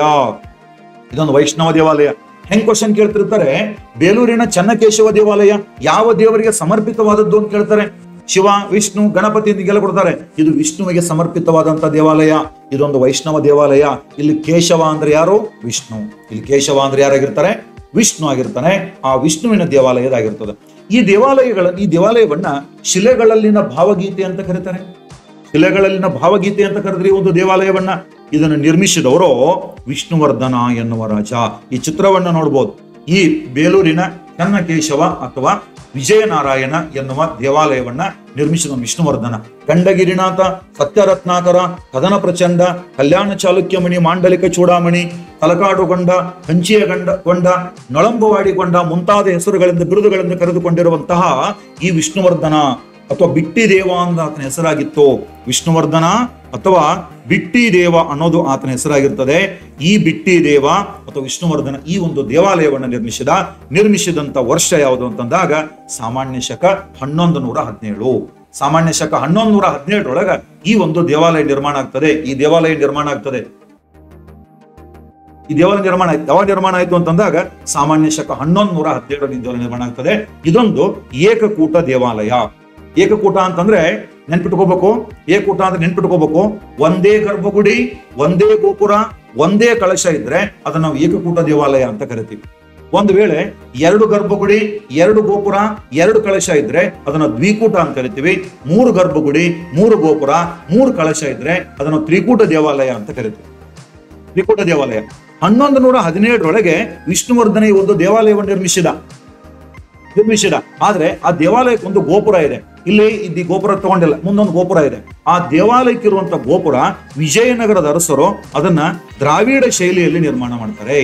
ಇದೊಂದು ವೈಷ್ಣವ ದೇವಾಲಯ ಹೆಂಗ್ ಕ್ವಶನ್ ಕೇಳ್ತಿರ್ತಾರೆ ಬೇಲೂರಿನ ಚನ್ನಕೇಶವ ದೇವಾಲಯ ಯಾವ ದೇವರಿಗೆ ಸಮರ್ಪಿತವಾದದ್ದು ಅಂತ ಕೇಳ್ತಾರೆ ಶಿವ ವಿಷ್ಣು ಗಣಪತಿ ಅಂತಿಗೆಲ್ಲ ಕೊಡ್ತಾರೆ ಇದು ವಿಷ್ಣುವಿಗೆ ಸಮರ್ಪಿತವಾದಂತ ದೇವಾಲಯ ಇದೊಂದು ವೈಷ್ಣವ ದೇವಾಲಯ ಇಲ್ಲಿ ಕೇಶವ ಅಂದ್ರೆ ಯಾರು ವಿಷ್ಣು ಇಲ್ಲಿ ಕೇಶವ ಅಂದ್ರೆ ಯಾರಾಗಿರ್ತಾರೆ ವಿಷ್ಣು ಆಗಿರ್ತಾನೆ ಆ ವಿಷ್ಣುವಿನ ದೇವಾಲಯದಾಗಿರ್ತದೆ ಈ ದೇವಾಲಯಗಳ ಈ ದೇವಾಲಯವನ್ನ ಶಿಲೆಗಳಲ್ಲಿನ ಭಾವಗೀತೆ ಅಂತ ಕರೀತಾರೆ ಶಿಲೆಗಳಲ್ಲಿನ ಭಾವಗೀತೆ ಅಂತ ಕರೆದ್ರೆ ಈ ಒಂದು ದೇವಾಲಯವನ್ನ ಇದನ್ನು ನಿರ್ಮಿಸಿದವರು ವಿಷ್ಣುವರ್ಧನ ಎನ್ನುವ ರಾಜ ಈ ಚಿತ್ರವನ್ನ ನೋಡ್ಬೋದು ಈ ಬೇಲೂರಿನ ಚನ್ನಕೇಶವ ಅಥವಾ ವಿಜಯನಾರಾಯಣ ಎನ್ನುವ ದೇವಾಲಯವನ್ನ ನಿರ್ಮಿಸಿದ ವಿಷ್ಣುವರ್ಧನ ಗಂಡಗಿರಿನಾಥ ಸತ್ಯರತ್ನಾಕರ ಕದನ ಪ್ರಚಂಡ ಕಲ್ಯಾಣ ಚಾಲುಕ್ಯಮಣಿ ಮಾಂಡಲಿಕ ಚೂಡಾಮಣಿ ತಲಕಾಡುಗೊಂಡ ಕಂಚಿಯ ಗಂಡ ಗೊಂಡ ನೊಳಂಬವಾಡಿಗೊಂಡ ಮುಂತಾದ ಹೆಸರುಗಳಿಂದ ಬಿರುದುಗಳಿಂದ ಕರೆದುಕೊಂಡಿರುವಂತಹ ಈ ವಿಷ್ಣುವರ್ಧನ ಅಥವಾ ಬಿಟ್ಟಿ ದೇವ ಅಂತ ಆತನ ಹೆಸರಾಗಿತ್ತು ವಿಷ್ಣುವರ್ಧನ ಅಥವಾ ಬಿಟ್ಟಿ ದೇವ ಅನ್ನೋದು ಆತನ ಹೆಸರಾಗಿರ್ತದೆ ಈ ಬಿಟ್ಟಿ ದೇವ ಅಥವಾ ವಿಷ್ಣುವರ್ಧನ ಈ ಒಂದು ದೇವಾಲಯವನ್ನು ನಿರ್ಮಿಸಿದ ನಿರ್ಮಿಸಿದಂತ ವರ್ಷ ಯಾವುದು ಅಂತಂದಾಗ ಸಾಮಾನ್ಯ ಶಕ ಹನ್ನೊಂದು ನೂರ ಹದಿನೇಳು ಸಾಮಾನ್ಯ ಶಕ ಹನ್ನೊಂದು ನೂರ ಹದಿನೇಳರೊಳಗ ಈ ಒಂದು ದೇವಾಲಯ ನಿರ್ಮಾಣ ಆಗ್ತದೆ ಈ ದೇವಾಲಯ ನಿರ್ಮಾಣ ಆಗ್ತದೆ ಈ ದೇವಾಲಯ ನಿರ್ಮಾಣ ಆಯ್ತು ಯಾವಾಗ ನಿರ್ಮಾಣ ಆಯ್ತು ಅಂತಂದಾಗ ಸಾಮಾನ್ಯ ಶಕ ಹನ್ನೊಂದು ನೂರ ಹದಿನೇಳರಲ್ಲಿ ದೇವಾಲಯ ನಿರ್ಮಾಣ ಆಗ್ತದೆ ಇದೊಂದು ಏಕಕೂಟ ದೇವಾಲಯ ಏಕಕೂಟ ಅಂತಂದ್ರೆ ನೆನ್ಪಿಟ್ಕೋಬೇಕು ಏಕೂಟ ಅಂದ್ರೆ ನೆನ್ಪಿಟ್ಕೋಬೇಕು ಒಂದೇ ಗರ್ಭಗುಡಿ ಒಂದೇ ಗೋಪುರ ಒಂದೇ ಕಳಶ ಇದ್ರೆ ಅದನ್ನ ನಾವು ಏಕಕೂಟ ದೇವಾಲಯ ಅಂತ ಕರಿತೀವಿ ಒಂದು ವೇಳೆ ಎರಡು ಗರ್ಭಗುಡಿ ಎರಡು ಗೋಪುರ ಎರಡು ಕಳಶ ಇದ್ರೆ ಅದನ್ನ ದ್ವಿಕೂಟ ಅಂತ ಕರಿತೀವಿ ಮೂರು ಗರ್ಭಗುಡಿ ಮೂರು ಗೋಪುರ ಮೂರು ಕಳಶ ಇದ್ರೆ ಅದನ್ನು ತ್ರಿಕೂಟ ದೇವಾಲಯ ಅಂತ ಕರಿತೀವಿ ತ್ರಿಕೂಟ ದೇವಾಲಯ ಹನ್ನೊಂದು ನೂರ ಹದಿನೇಳರೊಳಗೆ ವಿಷ್ಣುವರ್ಧನ ಈ ಒಂದು ದೇವಾಲಯವನ್ನು ನಿರ್ಮಿಸಿದ ನಿರ್ಮಿಸಿದ ಆದ್ರೆ ಆ ದೇವಾಲಯಕ್ಕೆ ಒಂದು ಗೋಪುರ ಇದೆ ಇಲ್ಲಿ ಇಲ್ಲಿ ಗೋಪುರ ತಗೊಂಡಿಲ್ಲ ಮುಂದೊಂದು ಗೋಪುರ ಇದೆ ಆ ದೇವಾಲಯಕ್ಕೆ ಇರುವಂತ ಗೋಪುರ ವಿಜಯನಗರದ ಅರಸರು ಅದನ್ನ ದ್ರಾವಿಡ ಶೈಲಿಯಲ್ಲಿ ನಿರ್ಮಾಣ ಮಾಡ್ತಾರೆ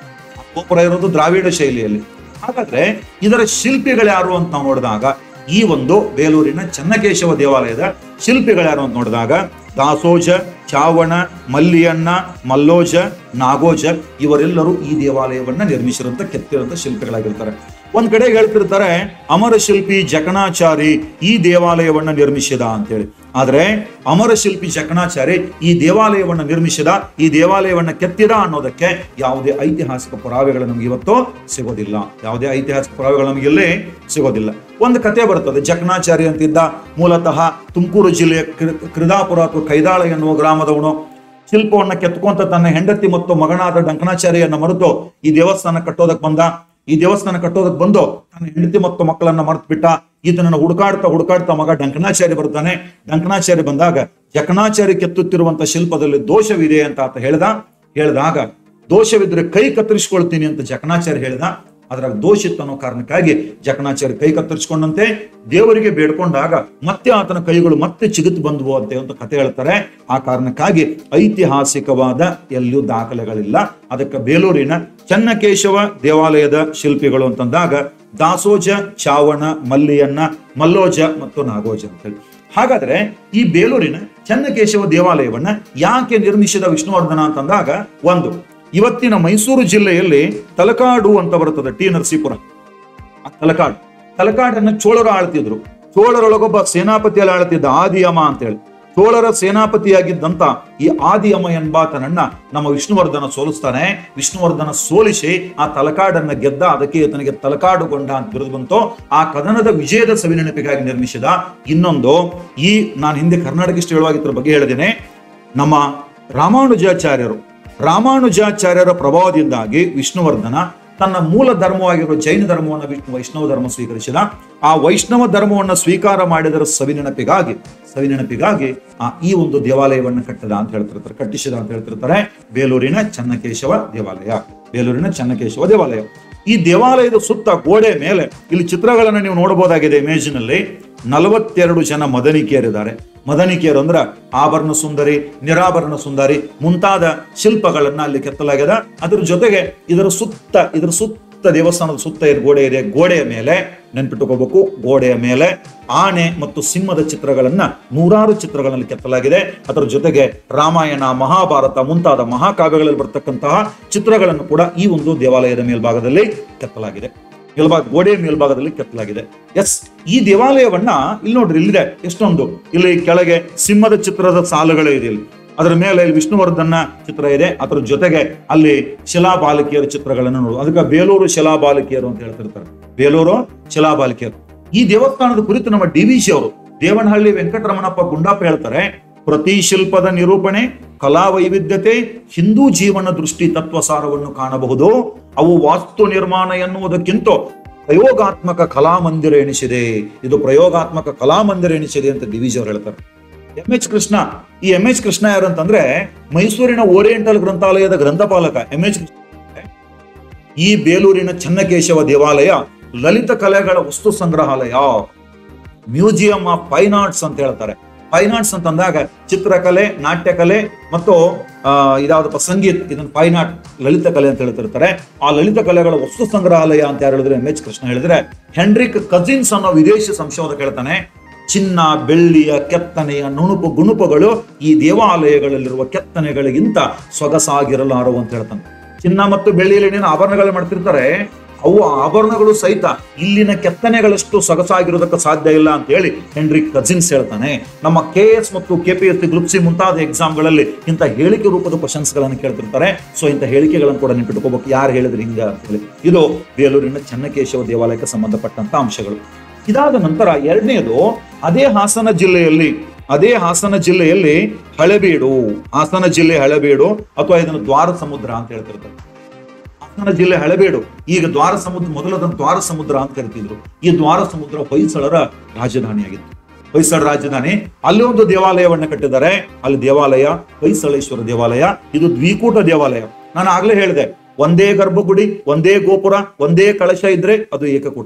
ಆ ಗೋಪುರ ಇರೋದು ದ್ರಾವಿಡ ಶೈಲಿಯಲ್ಲಿ ಹಾಗಾದ್ರೆ ಇದರ ಶಿಲ್ಪಿಗಳು ಯಾರು ಅಂತ ನಾವು ನೋಡಿದಾಗ ಈ ಒಂದು ಬೇಲೂರಿನ ಚನ್ನಕೇಶವ ದೇವಾಲಯದ ಶಿಲ್ಪಿಗಳು ಯಾರು ಅಂತ ನೋಡಿದಾಗ ದಾಸೋಜ ಚಾವಣ ಮಲ್ಲಿಯಣ್ಣ ಮಲ್ಲೋಜ ನಾಗೋಜ ಇವರೆಲ್ಲರೂ ಈ ದೇವಾಲಯವನ್ನ ನಿರ್ಮಿಸಿರುವಂತ ಕೆತ್ತಿರುವಂತ ಶಿಲ್ಪಿಗಳಾಗಿರ್ತಾರೆ ಒಂದ್ ಕಡೆ ಹೇಳ್ತಿರ್ತಾರೆ ಅಮರ ಶಿಲ್ಪಿ ಜಕಣಾಚಾರಿ ಈ ದೇವಾಲಯವನ್ನ ನಿರ್ಮಿಸಿದ ಅಂತೇಳಿ ಆದ್ರೆ ಅಮರ ಶಿಲ್ಪಿ ಜಕಣಾಚಾರಿ ಈ ದೇವಾಲಯವನ್ನ ನಿರ್ಮಿಸಿದ ಈ ದೇವಾಲಯವನ್ನ ಕೆತ್ತಿದ ಅನ್ನೋದಕ್ಕೆ ಯಾವುದೇ ಐತಿಹಾಸಿಕ ಪುರಾವೆಗಳು ನಮ್ಗೆ ಇವತ್ತು ಸಿಗೋದಿಲ್ಲ ಯಾವುದೇ ಐತಿಹಾಸಿಕ ಪುರಾವೆಗಳು ನಮಗೆ ಇಲ್ಲಿ ಸಿಗೋದಿಲ್ಲ ಒಂದು ಕತೆ ಬರ್ತದೆ ಜಕಣಾಚಾರಿ ಅಂತಿದ್ದ ಮೂಲತಃ ತುಮಕೂರು ಜಿಲ್ಲೆಯ ಕೃ- ಕೃದಾಪುರ ಅಥವಾ ಕೈದಾಳ ಎನ್ನುವ ಗ್ರಾಮದವನು ಶಿಲ್ಪವನ್ನ ಕೆತ್ಕೊಂತ ತನ್ನ ಹೆಂಡತಿ ಮತ್ತು ಮಗನಾದ ಡಂಕಣಾಚಾರ್ಯನ್ನ ಮರೆತು ಈ ದೇವಸ್ಥಾನ ಕಟ್ಟೋದಕ್ ಬಂದ ಈ ದೇವಸ್ಥಾನ ಕಟ್ಟೋದಕ್ ಬಂದು ತನ್ನ ಹೆಂಡತಿ ಮತ್ತು ಮಕ್ಕಳನ್ನ ಮರೆತು ಬಿಟ್ಟ ಈತನನ್ನ ಹುಡುಕಾಡ್ತಾ ಹುಡುಕಾಡ್ತಾ ಮಗ ಡಂಕಣಾಚಾರ್ಯ ಬರ್ತಾನೆ ಡಂಕಣಾಚಾರ್ಯ ಬಂದಾಗ ಜಕಣಾಚಾರ್ಯ ಕೆತ್ತುತ್ತಿರುವಂತ ಶಿಲ್ಪದಲ್ಲಿ ದೋಷವಿದೆ ಅಂತ ಆತ ಹೇಳ್ದ ಹೇಳಿದಾಗ ದೋಷವಿದ್ರೆ ಕೈ ಕತ್ತರಿಸ್ಕೊಳ್ತೀನಿ ಅಂತ ಜಕಣಾಚಾರ್ಯ ಹೇಳ್ದ ಅದ್ರಾಗ ದೋಷ ಇತ್ತು ಅನ್ನೋ ಕಾರಣಕ್ಕಾಗಿ ಜಕಣಾಚಾರ್ಯ ಕೈ ಕತ್ತರಿಸ್ಕೊಂಡಂತೆ ದೇವರಿಗೆ ಬೇಡ್ಕೊಂಡಾಗ ಮತ್ತೆ ಆತನ ಕೈಗಳು ಮತ್ತೆ ಚಿಗುತ್ತು ಬಂದವು ಅಂತ ಒಂದು ಕಥೆ ಹೇಳ್ತಾರೆ ಆ ಕಾರಣಕ್ಕಾಗಿ ಐತಿಹಾಸಿಕವಾದ ಎಲ್ಲಿಯೂ ದಾಖಲೆಗಳಿಲ್ಲ ಅದಕ್ಕೆ ಬೇಲೂರಿನ ಚನ್ನಕೇಶವ ದೇವಾಲಯದ ಶಿಲ್ಪಿಗಳು ಅಂತಂದಾಗ ದಾಸೋಜ ಚಾವಣ ಮಲ್ಲಿಯನ್ನ ಮಲ್ಲೋಜ ಮತ್ತು ನಾಗೋಜ ಅಂತೇಳಿ ಹಾಗಾದ್ರೆ ಈ ಬೇಲೂರಿನ ಚನ್ನಕೇಶವ ದೇವಾಲಯವನ್ನ ಯಾಕೆ ನಿರ್ಮಿಸಿದ ವಿಷ್ಣುವರ್ಧನ ಅಂತಂದಾಗ ಒಂದು ಇವತ್ತಿನ ಮೈಸೂರು ಜಿಲ್ಲೆಯಲ್ಲಿ ತಲಕಾಡು ಅಂತ ಬರುತ್ತದೆ ಟಿ ನರಸೀಪುರ ಆ ತಲಕಾಡು ತಲಕಾಡನ್ನ ಚೋಳರು ಆಳ್ತಿದ್ರು ಚೋಳರೊಳಗೊಬ್ಬ ಸೇನಾಪತಿಯಲ್ಲಿ ಆಳ್ತಿದ್ದ ಆದಿಯಮ ಅಂತೇಳಿ ಚೋಳರ ಸೇನಾಪತಿಯಾಗಿದ್ದಂತ ಈ ಆದಿಯಮ ಎಂಬಾತನನ್ನ ನಮ್ಮ ವಿಷ್ಣುವರ್ಧನ ಸೋಲಿಸ್ತಾನೆ ವಿಷ್ಣುವರ್ಧನ ಸೋಲಿಸಿ ಆ ತಲಕಾಡನ್ನ ಗೆದ್ದ ಅದಕ್ಕೆ ತನಗೆ ತಲಕಾಡುಗೊಂಡ ಅಂತ ಬಿರುದು ಬಂತು ಆ ಕದನದ ವಿಜಯದ ಸವಿನೆನಪಿಗಾಗಿ ನಿರ್ಮಿಸಿದ ಇನ್ನೊಂದು ಈ ನಾನು ಹಿಂದೆ ಕರ್ನಾಟಕ ಇಷ್ಟು ಹೇಳುವಾಗಿದ್ರ ಬಗ್ಗೆ ಹೇಳಿದ್ದೇನೆ ನಮ್ಮ ರಾಮಾನುಜಾಚಾರ್ಯರು ರಾಮಾನುಜಾಚಾರ್ಯರ ಪ್ರಭಾವದಿಂದಾಗಿ ವಿಷ್ಣುವರ್ಧನ ತನ್ನ ಮೂಲ ಧರ್ಮವಾಗಿರುವ ಜೈನ ಧರ್ಮವನ್ನು ಬಿಟ್ಟು ವೈಷ್ಣವ ಧರ್ಮ ಸ್ವೀಕರಿಸಿದ ಆ ವೈಷ್ಣವ ಧರ್ಮವನ್ನು ಸ್ವೀಕಾರ ಮಾಡಿದರ ಸವಿನೆನಪಿಗಾಗಿ ಸವಿನೆನಪಿಗಾಗಿ ಆ ಈ ಒಂದು ದೇವಾಲಯವನ್ನು ಕಟ್ಟದ ಅಂತ ಹೇಳ್ತಿರ್ತಾರೆ ಕಟ್ಟಿಸಿದ ಅಂತ ಹೇಳ್ತಿರ್ತಾರೆ ಬೇಲೂರಿನ ಚನ್ನಕೇಶವ ದೇವಾಲಯ ಬೇಲೂರಿನ ಚನ್ನಕೇಶವ ದೇವಾಲಯ ಈ ದೇವಾಲಯದ ಸುತ್ತ ಗೋಡೆ ಮೇಲೆ ಇಲ್ಲಿ ಚಿತ್ರಗಳನ್ನು ನೀವು ನೋಡಬಹುದಾಗಿದೆ ಇಮೇಜಿನಲ್ಲಿ ನಲವತ್ತೆರಡು ಜನ ಮದನಿಕೆಯರಿದ್ದಾರೆ ಮದನಿಕೆಯರು ಅಂದ್ರ ಆಭರಣ ಸುಂದರಿ ನಿರಾಭರಣ ಸುಂದರಿ ಮುಂತಾದ ಶಿಲ್ಪಗಳನ್ನ ಅಲ್ಲಿ ಕೆತ್ತಲಾಗಿದೆ ಅದ್ರ ಜೊತೆಗೆ ಇದರ ಸುತ್ತ ಇದರ ಸುತ್ತ ದೇವಸ್ಥಾನದ ಸುತ್ತ ಇರೋ ಗೋಡೆ ಇದೆ ಗೋಡೆಯ ಮೇಲೆ ನೆನ್ಪಿಟ್ಟುಕೋಬೇಕು ಗೋಡೆಯ ಮೇಲೆ ಆನೆ ಮತ್ತು ಸಿಂಹದ ಚಿತ್ರಗಳನ್ನ ನೂರಾರು ಚಿತ್ರಗಳಲ್ಲಿ ಕೆತ್ತಲಾಗಿದೆ ಅದರ ಜೊತೆಗೆ ರಾಮಾಯಣ ಮಹಾಭಾರತ ಮುಂತಾದ ಮಹಾಕಾವ್ಯಗಳಲ್ಲಿ ಬರ್ತಕ್ಕಂತಹ ಚಿತ್ರಗಳನ್ನು ಕೂಡ ಈ ಒಂದು ದೇವಾಲಯದ ಮೇಲ್ಭಾಗದಲ್ಲಿ ಕೆತ್ತಲಾಗಿದೆ ಮೇಲ್ಭಾಗ ಗೋಡೆಯ ಮೇಲ್ಭಾಗದಲ್ಲಿ ಕೆತ್ತಲಾಗಿದೆ ಎಸ್ ಈ ದೇವಾಲಯವನ್ನ ಇಲ್ಲಿ ನೋಡ್ರಿ ಇಲ್ಲಿದೆ ಎಷ್ಟೊಂದು ಇಲ್ಲಿ ಕೆಳಗೆ ಸಿಂಹದ ಚಿತ್ರದ ಸಾಲುಗಳೇ ಇದೆ ಇಲ್ಲಿ ಅದರ ಮೇಲೆ ಇಲ್ಲಿ ವಿಷ್ಣುವರ್ಧನ ಚಿತ್ರ ಇದೆ ಅದರ ಜೊತೆಗೆ ಅಲ್ಲಿ ಶಿಲಾಬಾಲಕಿಯರ ಚಿತ್ರಗಳನ್ನು ನೋಡು ಅದಕ್ಕೆ ಬೇಲೂರು ಶಿಲಾಬಾಲಕಿಯರು ಅಂತ ಹೇಳ್ತಿರ್ತಾರೆ ಬೇಲೂರು ಶಿಲಾಬಾಲಕಿಯರು ಈ ದೇವಸ್ಥಾನದ ಕುರಿತು ನಮ್ಮ ಡಿ ವಿ ಅವರು ದೇವನಹಳ್ಳಿ ವೆಂಕಟರಮಣಪ್ಪ ಗುಂಡಪ್ಪ ಹೇಳ್ತಾರೆ ಪ್ರತಿ ಶಿಲ್ಪದ ನಿರೂಪಣೆ ಕಲಾ ವೈವಿಧ್ಯತೆ ಹಿಂದೂ ಜೀವನ ದೃಷ್ಟಿ ತತ್ವಸಾರವನ್ನು ಕಾಣಬಹುದು ಅವು ವಾಸ್ತು ನಿರ್ಮಾಣ ಎನ್ನುವುದಕ್ಕಿಂತ ಪ್ರಯೋಗಾತ್ಮಕ ಕಲಾಮಂದಿರ ಎನಿಸಿದೆ ಇದು ಪ್ರಯೋಗಾತ್ಮಕ ಕಲಾಮಂದಿರ ಎನಿಸಿದೆ ಅಂತ ಡಿವಿಜಿ ಅವರು ಹೇಳ್ತಾರೆ ಎಂ ಎಚ್ ಕೃಷ್ಣ ಈ ಎಂ ಎಚ್ ಕೃಷ್ಣ ಯಾರು ಅಂತಂದ್ರೆ ಮೈಸೂರಿನ ಓರಿಯೆಂಟಲ್ ಗ್ರಂಥಾಲಯದ ಗ್ರಂಥಪಾಲಕ ಎಂ ಎಚ್ ಈ ಬೇಲೂರಿನ ಚನ್ನಕೇಶವ ದೇವಾಲಯ ಲಲಿತ ಕಲೆಗಳ ವಸ್ತು ಸಂಗ್ರಹಾಲಯ ಮ್ಯೂಸಿಯಂ ಆಫ್ ಫೈನ್ ಆರ್ಟ್ಸ್ ಅಂತ ಹೇಳ್ತಾರೆ ಫೈನ್ ಆರ್ಟ್ಸ್ ಅಂತಂದಾಗ ಚಿತ್ರಕಲೆ ನಾಟ್ಯಕಲೆ ಮತ್ತು ಆ, ಇದಾವದಪ್ಪ ಸಂಗೀತ ಇದನ್ನ ಫೈನ್ ಆರ್ಟ್ ಲಲಿತ ಕಲೆ ಅಂತ ಹೇಳ್ತಿರ್ತಾರೆ ಆ ಲಲಿತ ಕಲೆಗಳ ವಸ್ತು ಸಂಗ್ರಹಾಲಯ ಅಂತ ಯಾರು ಹೇಳಿದ್ರೆ ಎಂ ಎಚ್ ಕೃಷ್ಣ ಹೇಳಿದ್ರೆ ಹೆನ್ರಿಕ್ ಕಜಿನ್ಸ್ ಅನ್ನೋ ವಿದೇಶಿ ಸಂಶೋಧಕ ಹೇಳ್ತಾನೆ ಚಿನ್ನ ಬೆಳ್ಳಿಯ ಕೆತ್ತನೆಯ ನುಣುಪು ಗುಣುಪುಗಳು ಈ ದೇವಾಲಯಗಳಲ್ಲಿರುವ ಕೆತ್ತನೆಗಳಿಗಿಂತ ಸೊಗಸಾಗಿರಲಾರವು ಅಂತ ಹೇಳ್ತಾನೆ ಚಿನ್ನ ಮತ್ತು ಬೆಳ್ಳಿಯಲ್ಲಿ ಏನೇನು ಆಭರಣಗಳು ಮಾಡ್ತಿರ್ತಾರೆ ಅವು ಆಭರಣಗಳು ಸಹಿತ ಇಲ್ಲಿನ ಕೆತ್ತನೆಗಳಷ್ಟು ಸೊಗಸಾಗಿರೋದಕ್ಕೆ ಸಾಧ್ಯ ಇಲ್ಲ ಅಂತ ಹೇಳಿ ಹೆನ್ರಿಕ್ ಕಜಿನ್ಸ್ ಹೇಳ್ತಾನೆ ನಮ್ಮ ಕೆ ಎಸ್ ಮತ್ತು K P S C group C ಮುಂತಾದ ಎಕ್ಸಾಮ್ಗಳಲ್ಲಿ ಇಂಥ ಹೇಳಿಕೆ ರೂಪದ ಕ್ವಶನ್ಸ್ ಗಳನ್ನು ಕೇಳ್ತಿರ್ತಾರೆ ಸೊ ಇಂಥ ಹೇಳಿಕೆಗಳನ್ನು ಕೂಡ ನೆನ್ಪಿಟ್ಕೋಬೇಕು ಯಾರು ಹೇಳಿದ್ರು ಹಿಂಗ ಅಂತ ಹೇಳಿ ಇದು ಬೇಲೂರಿನ ಚೆನ್ನಕೇಶವ ದೇವಾಲಯಕ್ಕೆ ಸಂಬಂಧಪಟ್ಟಂತ ಅಂಶಗಳು ಇದಾದ ನಂತರ ಎರಡನೇದು ಅದೇ ಹಾಸನ ಜಿಲ್ಲೆಯಲ್ಲಿ ಅದೇ ಹಾಸನ ಜಿಲ್ಲೆಯಲ್ಲಿ ಹಳೆಬೀಡು ಹಾಸನ ಜಿಲ್ಲೆ ಹಳೆಬೀಡು ಅಥವಾ ಇದನ್ನು ದ್ವಾರ ಸಮುದ್ರ ಅಂತ ಹೇಳ್ತಿರ್ತಾರೆ ಹಾಸನ ಜಿಲ್ಲೆ ಹಳೆಬೀಡು ಈಗ ದ್ವಾರ ಸಮುದ್ರ ಮೊದಲದನ್ನು ದ್ವಾರ ಸಮುದ್ರ ಅಂತ ಕರಿತಿದ್ರು ಈ ದ್ವಾರ ಸಮುದ್ರ ಹೊಯ್ಸಳರ ರಾಜಧಾನಿಯಾಗಿತ್ತು ಹೊಯ್ಸಳ ರಾಜಧಾನಿ ಅಲ್ಲಿ ಒಂದು ದೇವಾಲಯವನ್ನ ಕಟ್ಟಿದ್ದಾರೆ ಅಲ್ಲಿ ದೇವಾಲಯ ಹೊಯ್ಸಳೇಶ್ವರ ದೇವಾಲಯ ಇದು ದ್ವಿಕೂಟ ದೇವಾಲಯ ನಾನು ಆಗ್ಲೇ ಹೇಳಿದೆ ಒಂದೇ ಗರ್ಭಗುಡಿ ಒಂದೇ ಗೋಪುರ ಒಂದೇ ಕಳಶ ಇದ್ರೆ ಅದು ಏಕಕೂಟ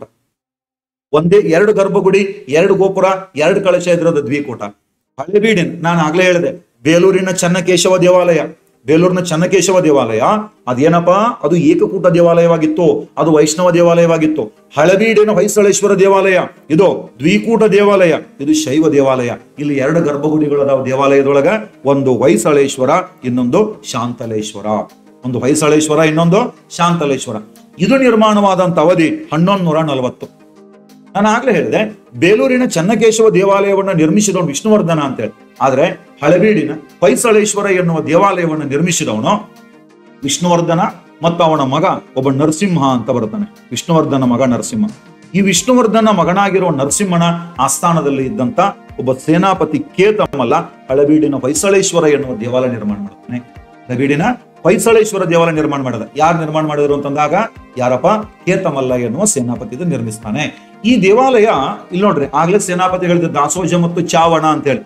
ಒಂದೇ ಎರಡು ಗರ್ಭಗುಡಿ ಎರಡು ಗೋಪುರ ಎರಡು ಕಳಶ ಇದ್ರೆ ಅದು ದ್ವಿಕೂಟ ಹಳೆಬೀಡಿನ ನಾನು ಆಗ್ಲೇ ಹೇಳಿದೆ ಬೇಲೂರಿನ ಚನ್ನಕೇಶವ ದೇವಾಲಯ ಬೇಲೂರಿನ ಚನ್ನಕೇಶವ ದೇವಾಲಯ ಅದೇನಪ್ಪಾ ಅದು ಏಕಕೂಟ ದೇವಾಲಯವಾಗಿತ್ತು ಅದು ವೈಷ್ಣವ ದೇವಾಲಯವಾಗಿತ್ತು ಹಳಬೀಡಿನ ಹೊಯ್ಸಳೇಶ್ವರ ದೇವಾಲಯ ಇದು ದ್ವಿಕೂಟ ದೇವಾಲಯ ಇದು ಶೈವ ದೇವಾಲಯ ಇಲ್ಲಿ ಎರಡು ಗರ್ಭಗುಡಿಗಳದಾವ ದೇವಾಲಯದೊಳಗ ಒಂದು ಹೊಯ್ಸಳೇಶ್ವರ ಇನ್ನೊಂದು ಶಾಂತಲೇಶ್ವರ ಒಂದು ಹೊಯ್ಸಳೇಶ್ವರ ಇನ್ನೊಂದು ಶಾಂತಲೇಶ್ವರ ಇದು ನಿರ್ಮಾಣವಾದಂತ ಅವಧಿ ಹನ್ನೊಂದು ನೂರ ನಲವತ್ತು ನಾನು ಆಗ್ಲೇ ಹೇಳಿದೆ ಬೇಲೂರಿನ ಚನ್ನಕೇಶವ ದೇವಾಲಯವನ್ನು ನಿರ್ಮಿಸಿದವನು ವಿಷ್ಣುವರ್ಧನ ಅಂತೇಳಿ ಆದ್ರೆ ಹಳೆಬೀಡಿನ ಹೊಯ್ಸಳೇಶ್ವರ ಎನ್ನುವ ದೇವಾಲಯವನ್ನು ನಿರ್ಮಿಸಿದವನು ವಿಷ್ಣುವರ್ಧನ ಮತ್ತು ಅವನ ಮಗ ಒಬ್ಬ ನರಸಿಂಹ ಅಂತ ಬರ್ತಾನೆ ವಿಷ್ಣುವರ್ಧನ ಮಗ ನರಸಿಂಹ ಈ ವಿಷ್ಣುವರ್ಧನ ಮಗನಾಗಿರುವ ನರಸಿಂಹನ ಆಸ್ಥಾನದಲ್ಲಿ ಇದ್ದಂತ ಒಬ್ಬ ಸೇನಾಪತಿ ಕೇತಮಲ್ಲ ಹಳಬೀಡಿನ ಹೊಯ್ಸಳೇಶ್ವರ ಎನ್ನುವ ದೇವಾಲಯ ನಿರ್ಮಾಣ ಮಾಡ್ತಾನೆ ಹಳಬೀಡಿನ ಹೊಯ್ಸಳೇಶ್ವರ ದೇವಾಲಯ ನಿರ್ಮಾಣ ಮಾಡಿದ ಯಾರು ನಿರ್ಮಾಣ ಮಾಡಿದ್ರು ಅಂತಂದಾಗ ಯಾರಪ್ಪ ಕೇತಮಲ್ಲ ಎನ್ನುವ ಸೇನಾಪತಿ ಇದು ನಿರ್ಮಿಸ್ತಾನೆ ಈ ದೇವಾಲಯ ಇಲ್ಲಿ ನೋಡ್ರಿ ಆಗ್ಲೇ ಸೇನಾಪತಿ ಹೇಳಿದ ದಾಸೋಜ ಮತ್ತು ಚಾವಣ ಅಂತ ಹೇಳಿ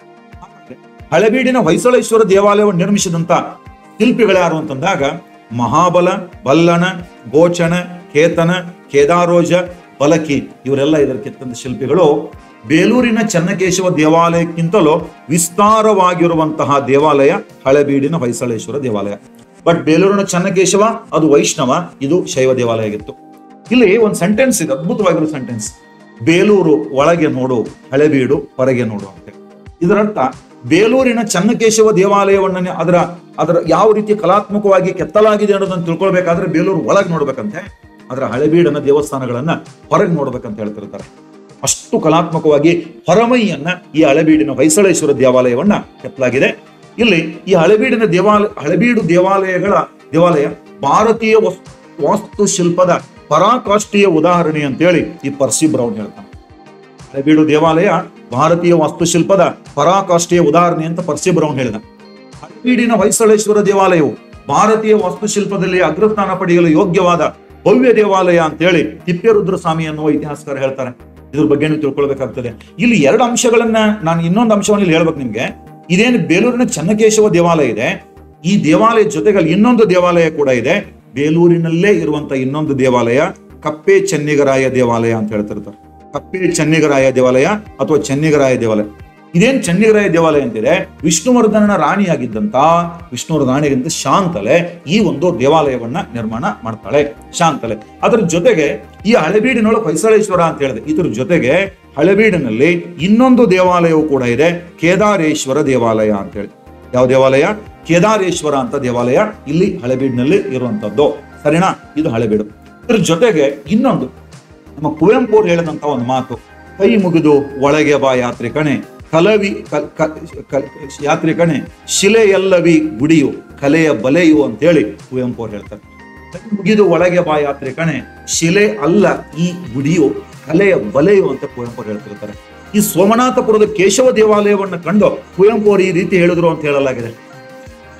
ಹಳೆಬೀಡಿನ ಹೊಯ್ಸಳೇಶ್ವರ ದೇವಾಲಯವನ್ನು ನಿರ್ಮಿಸಿದಂತ ಶಿಲ್ಪಿಗಳು ಯಾರು ಅಂತಂದಾಗ ಮಹಾಬಲ ಬಲ್ಲನ ಗೋಚನ ಕೇತನ ಕೇದಾರೋಜ ಬಲಕಿ ಇವರೆಲ್ಲ ಇದರ ಕೆತ್ತಂದ ಶಿಲ್ಪಿಗಳು ಬೇಲೂರಿನ ಚನ್ನಕೇಶವ ದೇವಾಲಯಕ್ಕಿಂತಲೂ ವಿಸ್ತಾರವಾಗಿರುವಂತಹ ದೇವಾಲಯ ಹಳೆಬೀಡಿನ ಹೊಯ್ಸಳೇಶ್ವರ ದೇವಾಲಯ ಬಟ್ ಬೇಲೂರಿನ ಚನ್ನಕೇಶವ ಅದು ವೈಷ್ಣವ ಇದು ಶೈವ ದೇವಾಲಯ ಆಗಿತ್ತು ಇಲ್ಲಿ ಒಂದು ಸೆಂಟೆನ್ಸ್ ಇದೆ ಅದ್ಭುತವಾಗಿರೋ ಸೆಂಟೆನ್ಸ್ ಬೇಲೂರು ಒಳಗೆ ನೋಡು ಹಳೆಬೀಡು ಹೊರಗೆ ನೋಡು ಅಂತ ಇದರರ್ಥ ಬೇಲೂರಿನ ಚನ್ನಕೇಶವ ದೇವಾಲಯವನ್ನ ಅದರ ಅದರ ಯಾವ ರೀತಿ ಕಲಾತ್ಮಕವಾಗಿ ಕೆತ್ತಲಾಗಿದೆ ಅನ್ನೋದನ್ನ ತಿಳ್ಕೊಳ್ಬೇಕಾದ್ರೆ ಬೇಲೂರು ಒಳಗೆ ನೋಡ್ಬೇಕಂತೆ ಅದರ ಹಳೆಬೀಡನ ದೇವಸ್ಥಾನಗಳನ್ನ ಹೊರಗೆ ನೋಡ್ಬೇಕಂತ ಹೇಳ್ತಿರ್ತಾರೆ ಅಷ್ಟು ಕಲಾತ್ಮಕವಾಗಿ ಹೊರಮೈಯನ್ನ ಈ ಹಳೆಬೀಡಿನ ಹೊಯ್ಸಳೇಶ್ವರ ದೇವಾಲಯವನ್ನ ಕೆತ್ತಲಾಗಿದೆ ಇಲ್ಲಿ ಈ ಹಳೆಬೀಡಿನ ದೇವಾಲಯ ಹಳೆಬೀಡು ದೇವಾಲಯಗಳ ದೇವಾಲಯ ಭಾರತೀಯ ವಸ್- ವಾಸ್ತುಶಿಲ್ಪದ ಪರಾಕಾಷ್ಠೀಯ ಉದಾಹರಣೆ ಅಂತೇಳಿ ಈ ಪರ್ಸಿ ಬ್ರೌನ್ ಹೇಳ್ತಾನೆ ಹಳೆಬೀಡು ದೇವಾಲಯ ಭಾರತೀಯ ವಾಸ್ತುಶಿಲ್ಪದ ಪರಾಕಾಷ್ಠೀಯ ಉದಾಹರಣೆ ಅಂತ ಪರ್ಸಿ ಬ್ರೌನ್ ಹೇಳಿದ ಹಳೆಬೀಡಿನ ಹೊಯ್ಸಳೇಶ್ವರ ದೇವಾಲಯವು ಭಾರತೀಯ ವಾಸ್ತುಶಿಲ್ಪದಲ್ಲಿ ಅಗ್ರಸ್ಥಾನ ಪಡೆಯಲು ಯೋಗ್ಯವಾದ ಭವ್ಯ ದೇವಾಲಯ ಅಂತೇಳಿ ತಿಪ್ಪೇರುದ್ರ ಸ್ವಾಮಿ ಅನ್ನುವ ಇತಿಹಾಸಕಾರ ಹೇಳ್ತಾರೆ ಇದ್ರ ಬಗ್ಗೆ ನೀವು ತಿಳ್ಕೊಳ್ಬೇಕಾಗ್ತದೆ ಇಲ್ಲಿ ಎರಡು ಅಂಶಗಳನ್ನ ನಾನು ಇನ್ನೊಂದು ಅಂಶವನ್ನು ಇಲ್ಲಿ ಹೇಳ್ಬೇಕು ನಿಮ್ಗೆ ಇದೇನು ಬೇಲೂರಿನ ಚನ್ನಕೇಶವ ದೇವಾಲಯ ಇದೆ ಈ ದೇವಾಲಯ ಜೊತೆಗೆ ಅಲ್ಲಿ ಇನ್ನೊಂದು ದೇವಾಲಯ ಕೂಡ ಇದೆ ಬೇಲೂರಿನಲ್ಲೇ ಇರುವಂತ ಇನ್ನೊಂದು ದೇವಾಲಯ ಕಪ್ಪೆ ಚೆನ್ನಿಗರಾಯ ದೇವಾಲಯ ಅಂತ ಹೇಳ್ತಿರ್ತಾರೆ ಕಪ್ಪೆ ಚೆನ್ನಿಗರಾಯ ದೇವಾಲಯ ಅಥವಾ ಚೆನ್ನಿಗರಾಯ ದೇವಾಲಯ ಇದೇನ್ ಚೆನ್ನಿಗರಾಯ ದೇವಾಲಯ ಅಂತಿದೆ ವಿಷ್ಣುವರ್ಧನನ ರಾಣಿಯಾಗಿದ್ದಂತ ವಿಷ್ಣುವರ್ಧನ ರಾಣಿಯಾಗಿದ್ದಂತ ಶಾಂತಲೆ ಈ ಒಂದು ದೇವಾಲಯವನ್ನ ನಿರ್ಮಾಣ ಮಾಡ್ತಾಳೆ ಶಾಂತಲೆ ಅದರ ಜೊತೆಗೆ ಈ ಹಳೆಬೀಡಿನೊಳಗೆ ಹೊಯ್ಸಳೇಶ್ವರ ಅಂತ ಹೇಳಿದೆ ಇದ್ರ ಜೊತೆಗೆ ಹಳೆಬೀಡಿನಲ್ಲಿ ಇನ್ನೊಂದು ದೇವಾಲಯವು ಕೂಡ ಇದೆ ಕೇದಾರೇಶ್ವರ ದೇವಾಲಯ ಅಂತ ಹೇಳಿ ಯಾವ ದೇವಾಲಯ ಕೇದಾರೇಶ್ವರ ಅಂತ ದೇವಾಲಯ ಇಲ್ಲಿ ಹಳೆಬೀಡಿನಲ್ಲಿ ಇರುವಂತದ್ದು ಸರಿನಾ ಇದು ಹಳೆಬೀಡು ಇದ್ರ ಜೊತೆಗೆ ಇನ್ನೊಂದು ನಮ್ಮ ಕುವೆಂಪು ಅವ್ರು ಹೇಳಿದಂತ ಒಂದು ಮಾತು ಕೈ ಮುಗಿದು ಒಳಗೆ ಬಾ ಯಾತ್ರಿಕಣೆ ಕಲವಿ ಕ- ಕ- ಕ- ಯಾತ್ರಿಕಣೆ ಶಿಲೆಯಲ್ಲವಿ ಗುಡಿಯು ಕಲೆಯ ಬಲೆಯು ಅಂತೇಳಿ ಕುವೆಂಪು ಅವ್ರು ಹೇಳ್ತಾರೆ ಕೈ ಮುಗಿದು ಒಳಗೆ ಬಾ ಯಾತ್ರಿಕಣೆ ಶಿಲೆ ಅಲ್ಲ ಈ ಗುಡಿಯು ಕಲೆಯ ಬಲೆಯು ಅಂತ ಕುವೆಂಪು ಅವ್ರು ಹೇಳ್ತಿರ್ತಾರೆ ಈ ಸೋಮನಾಥಪುರದ ಕೇಶವ ದೇವಾಲಯವನ್ನ ಕಂಡು ಕುವೆಂಪು ಅವರು ಈ ರೀತಿ ಹೇಳಿದ್ರು ಅಂತ ಹೇಳಲಾಗಿದೆ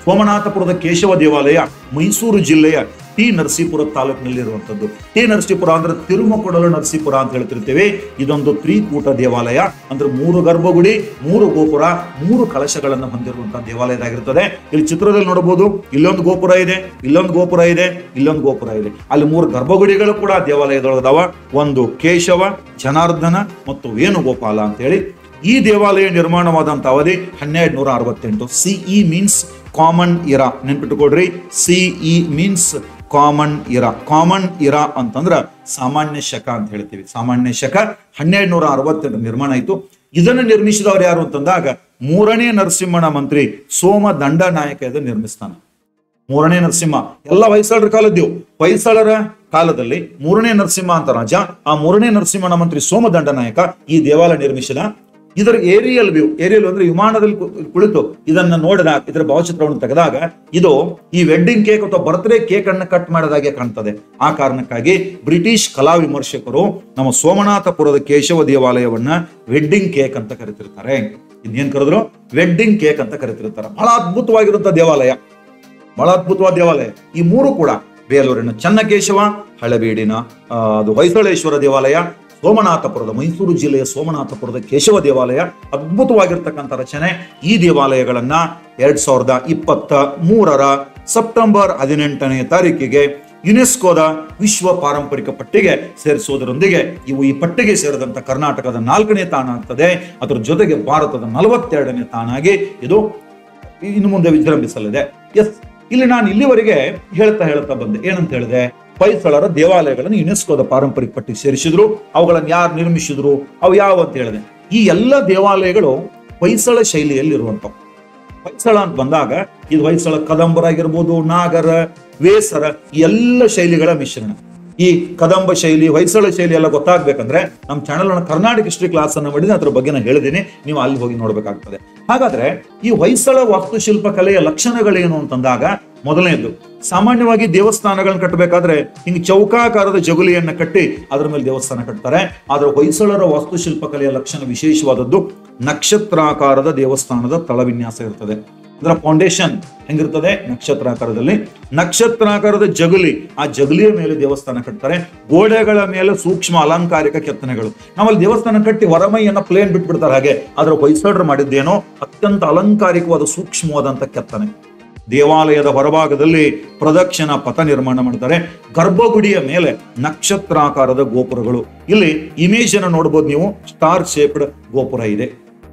ಸೋಮನಾಥಪುರದ ಕೇಶವ ದೇವಾಲಯ ಮೈಸೂರು ಜಿಲ್ಲೆಯ ಟಿ ನರಸೀಪುರ ತಾಲೂಕಿನಲ್ಲಿರುವಂಥದ್ದು ಟಿ ನರಸೀಪುರ ಅಂದ್ರೆ ತಿರುಮಕೊಡಲು ನರಸೀಪುರ ಅಂತ ಹೇಳ್ತಿರ್ತೀವಿ ಇದೊಂದು ತ್ರಿಕೂಟ ದೇವಾಲಯ ಅಂದ್ರೆ ಮೂರು ಗರ್ಭಗುಡಿ ಮೂರು ಗೋಪುರ ಮೂರು ಕಳಶಗಳನ್ನು ಹೊಂದಿರುವಂತಹ ದೇವಾಲಯದಾಗಿರ್ತದೆ ಇಲ್ಲಿ ಚಿತ್ರದಲ್ಲಿ ನೋಡಬಹುದು ಇಲ್ಲೊಂದು ಗೋಪುರ ಇದೆ ಇಲ್ಲೊಂದು ಗೋಪುರ ಇದೆ ಇಲ್ಲೊಂದು ಗೋಪುರ ಇದೆ ಅಲ್ಲಿ ಮೂರು ಗರ್ಭಗುಡಿಗಳು ಕೂಡ ದೇವಾಲಯದೊಳಗದಾವ ಒಂದು ಕೇಶವ ಜನಾರ್ದನ ಮತ್ತು ವೇಣುಗೋಪಾಲ ಅಂತ ಹೇಳಿ ಈ ದೇವಾಲಯ ನಿರ್ಮಾಣವಾದಂತ ಅವಧಿ ಹನ್ನೆರಡು ನೂರ ಅರವತ್ತೆಂಟು ಸಿಇ ಮೀನ್ಸ್ ಕಾಮನ್ ಇರಾ ನೆನ್ಪಿಟ್ಟುಕೊಡ್ರಿ CE means common era common era ಅಂತಂದ್ರ ಸಾಮಾನ್ಯ ಶಕ ಅಂತ ಹೇಳ್ತೀವಿ ಸಾಮಾನ್ಯ ಶಕ ಹನ್ನೆರಡು ನೂರ ಅರವತ್ತೆಂಟು ನಿರ್ಮಾಣ ಆಯಿತು ಇದನ್ನು ನಿರ್ಮಿಸಿದವರು ಯಾರು ಅಂತಂದಾಗ ಮೂರನೇ ನರಸಿಂಹನ ಮಂತ್ರಿ ಸೋಮ ದಂಡನಾಯಕ ಇದನ್ನು ನಿರ್ಮಿಸ್ತಾನೆ ಮೂರನೇ ನರಸಿಂಹ ಎಲ್ಲ ಹೊಯ್ಸಳರ ಕಾಲದ್ದು ಹೊಯ್ಸಳರ ಕಾಲದಲ್ಲಿ ಮೂರನೇ ನರಸಿಂಹ ಅಂತ ರಾಜ ಆ ಮೂರನೇ ನರಸಿಂಹನ ಮಂತ್ರಿ ಸೋಮದಂಡ ನಾಯಕ ಈ ದೇವಾಲಯ ನಿರ್ಮಿಸಿದ ಇದರ ಏರಿಯಲ್ ವ್ಯೂ ಏರಿಯಲ್ ಅಂದ್ರೆ ವಿಮಾನದಲ್ಲಿ ಕು- ಕುಳಿತು ಇದನ್ನ ನೋಡಿದಾಗ ಇದರ ಭಾವಚಿತ್ರವನ್ನು ತೆಗೆದಾಗ ಇದು ಈ ವೆಡ್ಡಿಂಗ್ ಕೇಕ್ ಅಥವಾ ಬರ್ತ್ಡೇ ಕೇಕ್ ಅನ್ನು ಕಟ್ ಮಾಡಿದಾಗೆ ಕಾಣ್ತದೆ ಆ ಕಾರಣಕ್ಕಾಗಿ ಬ್ರಿಟಿಷ್ ಕಲಾ ವಿಮರ್ಶಕರು ನಮ್ಮ ಸೋಮನಾಥಪುರದ ಕೇಶವ ದೇವಾಲಯವನ್ನ ವೆಡ್ಡಿಂಗ್ ಕೇಕ್ ಅಂತ ಕರಿತಿರ್ತಾರೆ ಇನ್ನೇನ್ ಕರೆದ್ರು ವೆಡ್ಡಿಂಗ್ ಕೇಕ್ ಅಂತ ಕರಿತಿರ್ತಾರೆ ಬಹಳ ಅದ್ಭುತವಾಗಿರುವಂತ ದೇವಾಲಯ ಬಹಳ ಅದ್ಭುತವಾದ ದೇವಾಲಯ ಈ ಮೂರು ಕೂಡ ಬೇಲೂರಿನ ಚನ್ನಕೇಶವ ಹಳೆಬೀಡಿನ ಆ, ಅದು ಹೊಯ್ಸಳೇಶ್ವರ ದೇವಾಲಯ ಸೋಮನಾಥಪುರದ ಮೈಸೂರು ಜಿಲ್ಲೆಯ ಸೋಮನಾಥಪುರದ ಕೇಶವ ದೇವಾಲಯ ಅದ್ಭುತವಾಗಿರ್ತಕ್ಕಂಥ ರಚನೆ ಈ ದೇವಾಲಯಗಳನ್ನ ಎರಡ್ ಸಾವಿರದ ಇಪ್ಪತ್ತ ಮೂರರ ಸೆಪ್ಟೆಂಬರ್ ಹದಿನೆಂಟನೇ ತಾರೀಕಿಗೆ ಯುನೆಸ್ಕೋದ ವಿಶ್ವ ಪಾರಂಪರಿಕ ಪಟ್ಟಿಗೆ ಸೇರಿಸುವುದರೊಂದಿಗೆ ಇವು ಈ ಪಟ್ಟಿಗೆ ಸೇರಿದಂತ ಕರ್ನಾಟಕದ ನಾಲ್ಕನೇ ತಾಣ ಆಗ್ತದೆ ಅದರ ಜೊತೆಗೆ ಭಾರತದ ನಲವತ್ತೆರಡನೇ ತಾಣಾಗಿ ಇದು ಇನ್ನು ಮುಂದೆ ವಿಜೃಂಭಿಸಲಿದೆ ಎಸ್ ಇಲ್ಲಿ ನಾನು ಇಲ್ಲಿವರೆಗೆ ಹೇಳ್ತಾ ಹೇಳ್ತಾ ಬಂದೆ ಏನಂತ ಹೇಳಿದೆ ಹೊಯ್ಸಳರ ದೇವಾಲಯಗಳನ್ನು ಯುನೆಸ್ಕೋದ ಪಾರಂಪರಿಕ ಪಟ್ಟಿಗೆ ಸೇರಿಸಿದ್ರು ಅವುಗಳನ್ನು ಯಾರು ನಿರ್ಮಿಸಿದ್ರು ಅವು ಯಾವ ಅಂತ ಹೇಳಿದೆ ಈ ಎಲ್ಲ ದೇವಾಲಯಗಳು ಹೊಯ್ಸಳ ಶೈಲಿಯಲ್ಲಿ ಇರುವಂತವು ಹೊಯ್ಸಳ ಅಂತ ಬಂದಾಗ ಇದು ಹೊಯ್ಸಳ ಕದಂಬರ ಆಗಿರ್ಬೋದು ನಾಗರ ವೇಸರ ಈ ಎಲ್ಲ ಶೈಲಿಗಳ ಮಿಶ್ರಣ ಈ ಕದಂಬ ಶೈಲಿ ಹೊಯ್ಸಳ ಶೈಲಿ ಎಲ್ಲ ಗೊತ್ತಾಗ್ಬೇಕಂದ್ರೆ ನಮ್ಮ ಚಾನಲ್ ಅನ್ನು ಕರ್ನಾಟಕ ಹಿಸ್ಟ್ರಿ ಕ್ಲಾಸ್ ಅನ್ನು ಮಾಡಿದ್ರೆ ಅದ್ರ ಬಗ್ಗೆ ನಾನು ಹೇಳಿದ್ದೀನಿ ನೀವು ಅಲ್ಲಿ ಹೋಗಿ ನೋಡ್ಬೇಕಾಗ್ತದೆ ಹಾಗಾದ್ರೆ ಈ ಹೊಯ್ಸಳ ವಾಸ್ತುಶಿಲ್ಪ ಕಲೆಯ ಲಕ್ಷಣಗಳೇನು ಅಂತಂದಾಗ ಮೊದಲನೇದು ಸಾಮಾನ್ಯವಾಗಿ ದೇವಸ್ಥಾನಗಳನ್ನ ಕಟ್ಟಬೇಕಾದ್ರೆ ಹಿಂಗ್ ಚೌಕಾಕಾರದ ಜಗುಲಿಯನ್ನ ಕಟ್ಟಿ ಅದರ ಮೇಲೆ ದೇವಸ್ಥಾನ ಕಟ್ತಾರೆ ಆದ್ರೆ ಹೊಯ್ಸಳರ ವಾಸ್ತುಶಿಲ್ಪ ಕಲೆಯ ಲಕ್ಷಣ ವಿಶೇಷವಾದದ್ದು ನಕ್ಷತ್ರಾಕಾರದ ದೇವಸ್ಥಾನದ ತಳವಿನ್ಯಾಸ ಇರ್ತದೆ ಅದರ ಫೌಂಡೇಶನ್ ಹೆಂಗಿರ್ತದೆ ನಕ್ಷತ್ರಾಕಾರದಲ್ಲಿ ನಕ್ಷತ್ರಾಕಾರದ ಜಗುಲಿ ಆ ಜಗುಲಿಯ ಮೇಲೆ ದೇವಸ್ಥಾನ ಕಟ್ತಾರೆ ಗೋಡೆಗಳ ಮೇಲೆ ಸೂಕ್ಷ್ಮ ಅಲಂಕಾರಿಕ ಕೆತ್ತನೆಗಳು ನಮ್ಮಲ್ಲಿ ದೇವಸ್ಥಾನ ಕಟ್ಟಿ ಹೊರಮೈಯನ್ನ ಪ್ಲೇನ್ ಬಿಟ್ಬಿಡ್ತಾರೆ ಹಾಗೆ ಆದ್ರೆ ಹೊಯ್ಸಳರು ಮಾಡಿದ್ದೇನೋ ಅತ್ಯಂತ ಅಲಂಕಾರಿಕವಾದ ಸೂಕ್ಷ್ಮವಾದಂತ ಕೆತ್ತನೆ ದೇವಾಲಯದ ಹೊರಭಾಗದಲ್ಲಿ ಪ್ರದಕ್ಷಿಣ ಪಥ ನಿರ್ಮಾಣ ಮಾಡ್ತಾರೆ ಗರ್ಭಗುಡಿಯ ಮೇಲೆ ನಕ್ಷತ್ರಾಕಾರದ ಗೋಪುರಗಳು ಇಲ್ಲಿ ಇಮೇಜ್ ಅನ್ನು ನೋಡಬಹುದು ನೀವು ಸ್ಟಾರ್ ಶೇಪ್ಡ್ ಗೋಪುರ ಇದೆ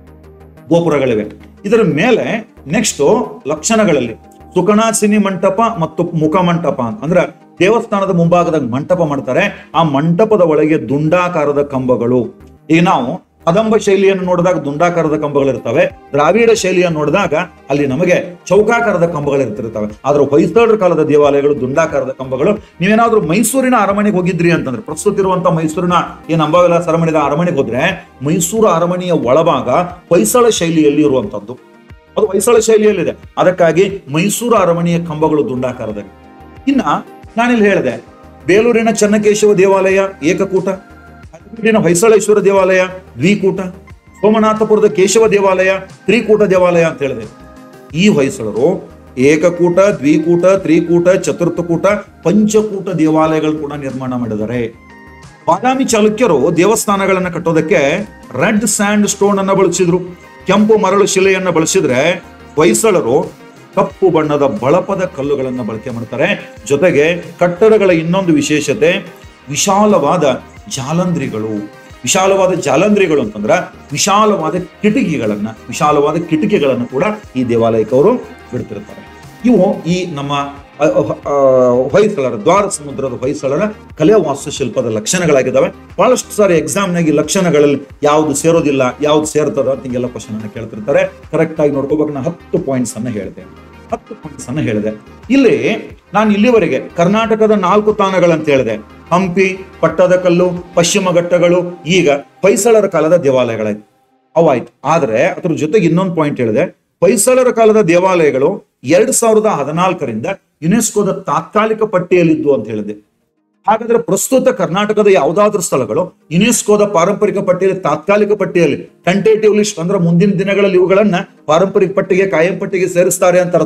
ಗೋಪುರಗಳಿವೆ ಇದರ ಮೇಲೆ ನೆಕ್ಸ್ಟ್ ಲಕ್ಷಣಗಳಲ್ಲಿ ಸುಕಣಾಸಿನಿ ಮಂಟಪ ಮತ್ತು ಮುಖ ಮಂಟಪ ಅಂತ ಅಂದ್ರೆ ದೇವಸ್ಥಾನದ ಮುಂಭಾಗದಾಗ ಮಂಟಪ ಮಾಡ್ತಾರೆ ಆ ಮಂಟಪದ ಒಳಗೆ ದುಂಡಾಕಾರದ ಕಂಬಗಳು ಈಗ ನಾವು ಕದಂಬ ಶೈಲಿಯನ್ನು ನೋಡಿದಾಗ ದುಂಡಾಕಾರದ ಕಂಬಗಳಿರ್ತವೆ ದ್ರಾವಿಡ ಶೈಲಿಯನ್ನು ನೋಡಿದಾಗ ಅಲ್ಲಿ ನಮಗೆ ಚೌಕಾಕಾರದ ಕಂಬಗಳು ಇರ್ತಿರ್ತವೆ ಆದ್ರೆ ಹೊಯ್ಸಳರ ಕಾಲದ ದೇವಾಲಯಗಳು ದುಂಡಾಕಾರದ ಕಂಬಗಳು ನೀವೇನಾದ್ರೂ ಮೈಸೂರಿನ ಅರಮನೆಗೆ ಹೋಗಿದ್ರಿ ಅಂತಂದ್ರೆ ಪ್ರಸ್ತುತ ಇರುವಂತ ಮೈಸೂರಿನ ಏನ್ ಅಂಬಾವಿಲಾಸ ಅರಮನೆದ ಅರಮನೆಗೆ ಹೋದ್ರೆ ಮೈಸೂರು ಅರಮನೆಯ ಒಳಭಾಗ ಹೊಯ್ಸಳ ಶೈಲಿಯಲ್ಲಿ ಇರುವಂತದ್ದು ಅದು ಹೊಯ್ಸಳ ಶೈಲಿಯಲ್ಲಿದೆ ಅದಕ್ಕಾಗಿ ಮೈಸೂರು ಅರಮನೆಯ ಕಂಬಗಳು ದುಂಡಾಕಾರದಲ್ಲಿ ಇನ್ನ ನಾನಿಲ್ಲಿ ಹೇಳಿದೆ ಬೇಲೂರಿನ ಚನ್ನಕೇಶವ ದೇವಾಲಯ ಏಕಕೂಟ ಹಳೇಬೀಡಿನ ಹೊಯ್ಸಳೇಶ್ವರ ದೇವಾಲಯ ದ್ವಿಕೂಟ ಸೋಮನಾಥಪುರದ ಕೇಶವ ದೇವಾಲಯ ತ್ರಿಕೂಟ ದೇವಾಲಯ ಅಂತ ಹೇಳಿದೆ ಈ ಹೊಯ್ಸಳರು ಏಕಕೂಟ ದ್ವಿಕೂಟ ತ್ರಿಕೂಟ ಚತುರ್ಥಕೂಟ ಪಂಚಕೂಟ ದೇವಾಲಯಗಳು ಕೂಡ ನಿರ್ಮಾಣ ಮಾಡಿದ್ದಾರೆ ಬಾದಾಮಿ ಚಾಲುಕ್ಯರು ದೇವಸ್ಥಾನಗಳನ್ನ ಕಟ್ಟೋದಕ್ಕೆ ರೆಡ್ ಸ್ಯಾಂಡ್ ಸ್ಟೋನ್ ಅನ್ನ ಬಳಸಿದ್ರು ಕೆಂಪು ಮರಳು ಶಿಲೆಯನ್ನ ಬಳಸಿದ್ರೆ ಹೊಯ್ಸಳರು ಕಪ್ಪು ಬಣ್ಣದ ಬಳಪದ ಕಲ್ಲುಗಳನ್ನ ಬಳಕೆ ಮಾಡ್ತಾರೆ ಜೊತೆಗೆ ಕಟ್ಟಡಗಳ ಇನ್ನೊಂದು ವಿಶೇಷತೆ ವಿಶಾಲವಾದ ಜಾಲಂಧ್ರಿಗಳು ವಿಶಾಲವಾದ ಜಾಲಂಧ್ರಿಗಳು ಅಂತಂದ್ರ ವಿಶಾಲವಾದ ಕಿಟಕಿಗಳನ್ನ ವಿಶಾಲವಾದ ಕಿಟಕಿಗಳನ್ನು ಕೂಡ ಈ ದೇವಾಲಯಕ್ಕೆ ಅವರು ಬಿಡ್ತಿರ್ತಾರೆ ಇವು ಈ ನಮ್ಮ ಅ, ಅ, ಅ, ಹೊಯ್ಸಳರ ದ್ವಾರ ಸಮುದ್ರದ ಹೊಯ್ಸಳರ ಕಲೆ ವಾಸ್ತುಶಿಲ್ಪದ ಲಕ್ಷಣಗಳಾಗಿದ್ದಾವೆ ಬಹಳಷ್ಟು ಸಾರಿ ಎಕ್ಸಾಮ್ನಾಗ ಈ ಲಕ್ಷಣಗಳಲ್ಲಿ ಯಾವ್ದು ಸೇರೋದಿಲ್ಲ ಯಾವ್ದು ಸೇರ್ತದ ಅಂತ ಹಿಂಗೆಲ್ಲ ಕ್ವಶನ್ ಅನ್ನ ಕೇಳ್ತಿರ್ತಾರೆ ಕರೆಕ್ಟ್ ಆಗಿ ನೋಡ್ಕೋಬೇಕು ನಾನು ಹತ್ತು ಪಾಯಿಂಟ್ಸ್ ಅನ್ನ ಹೇಳಿದೆ ಹತ್ತು ಪಾಯಿಂಟ್ಸ್ ಅನ್ನ ಹೇಳಿದೆ ಇಲ್ಲಿ ನಾನು ಇಲ್ಲಿವರೆಗೆ ಕರ್ನಾಟಕದ ನಾಲ್ಕು ತಾಣಗಳಂತ ಹೇಳಿದೆ ಹಂಪಿ ಪಟ್ಟದಕಲ್ಲು ಪಶ್ಚಿಮ ಘಟ್ಟಗಳು ಈಗ ಹೊಯ್ಸಳರ ಕಾಲದ ದೇವಾಲಯಗಳಾಯ್ತು ಅವಾಯ್ತು ಆದ್ರೆ ಅದ್ರ ಜೊತೆಗೆ ಇನ್ನೊಂದು ಪಾಯಿಂಟ್ ಹೇಳಿದೆ ಹೊಯ್ಸಳರ ಕಾಲದ ದೇವಾಲಯಗಳು ಎರಡ್ ಸಾವಿರದ ಹದಿನಾಲ್ಕರಿಂದ ಯುನೆಸ್ಕೋದ ತಾತ್ಕಾಲಿಕ ಪಟ್ಟಿಯಲ್ಲಿದ್ದು ಅಂತ ಹೇಳಿದೆ ಹಾಗಾದ್ರೆ ಪ್ರಸ್ತುತ ಕರ್ನಾಟಕದ ಯಾವುದಾದ್ರೂ ಸ್ಥಳಗಳು ಯುನೆಸ್ಕೋದ ಪಾರಂಪರಿಕ ಪಟ್ಟಿಯಲ್ಲಿ ತಾತ್ಕಾಲಿಕ ಪಟ್ಟಿಯಲ್ಲಿ ಟೆಂಟೇಟಿವ್ ಲಿಸ್ಟ್ ಅಂದ್ರೆ ಮುಂದಿನ ದಿನಗಳಲ್ಲಿ ಇವುಗಳನ್ನ ಪಾರಂಪರಿಕ ಪಟ್ಟಿಗೆ ಕಾಯಂ ಪಟ್ಟಿಗೆ ಸೇರಿಸ್ತಾರೆ ಅಂತ ಅರ್ಥ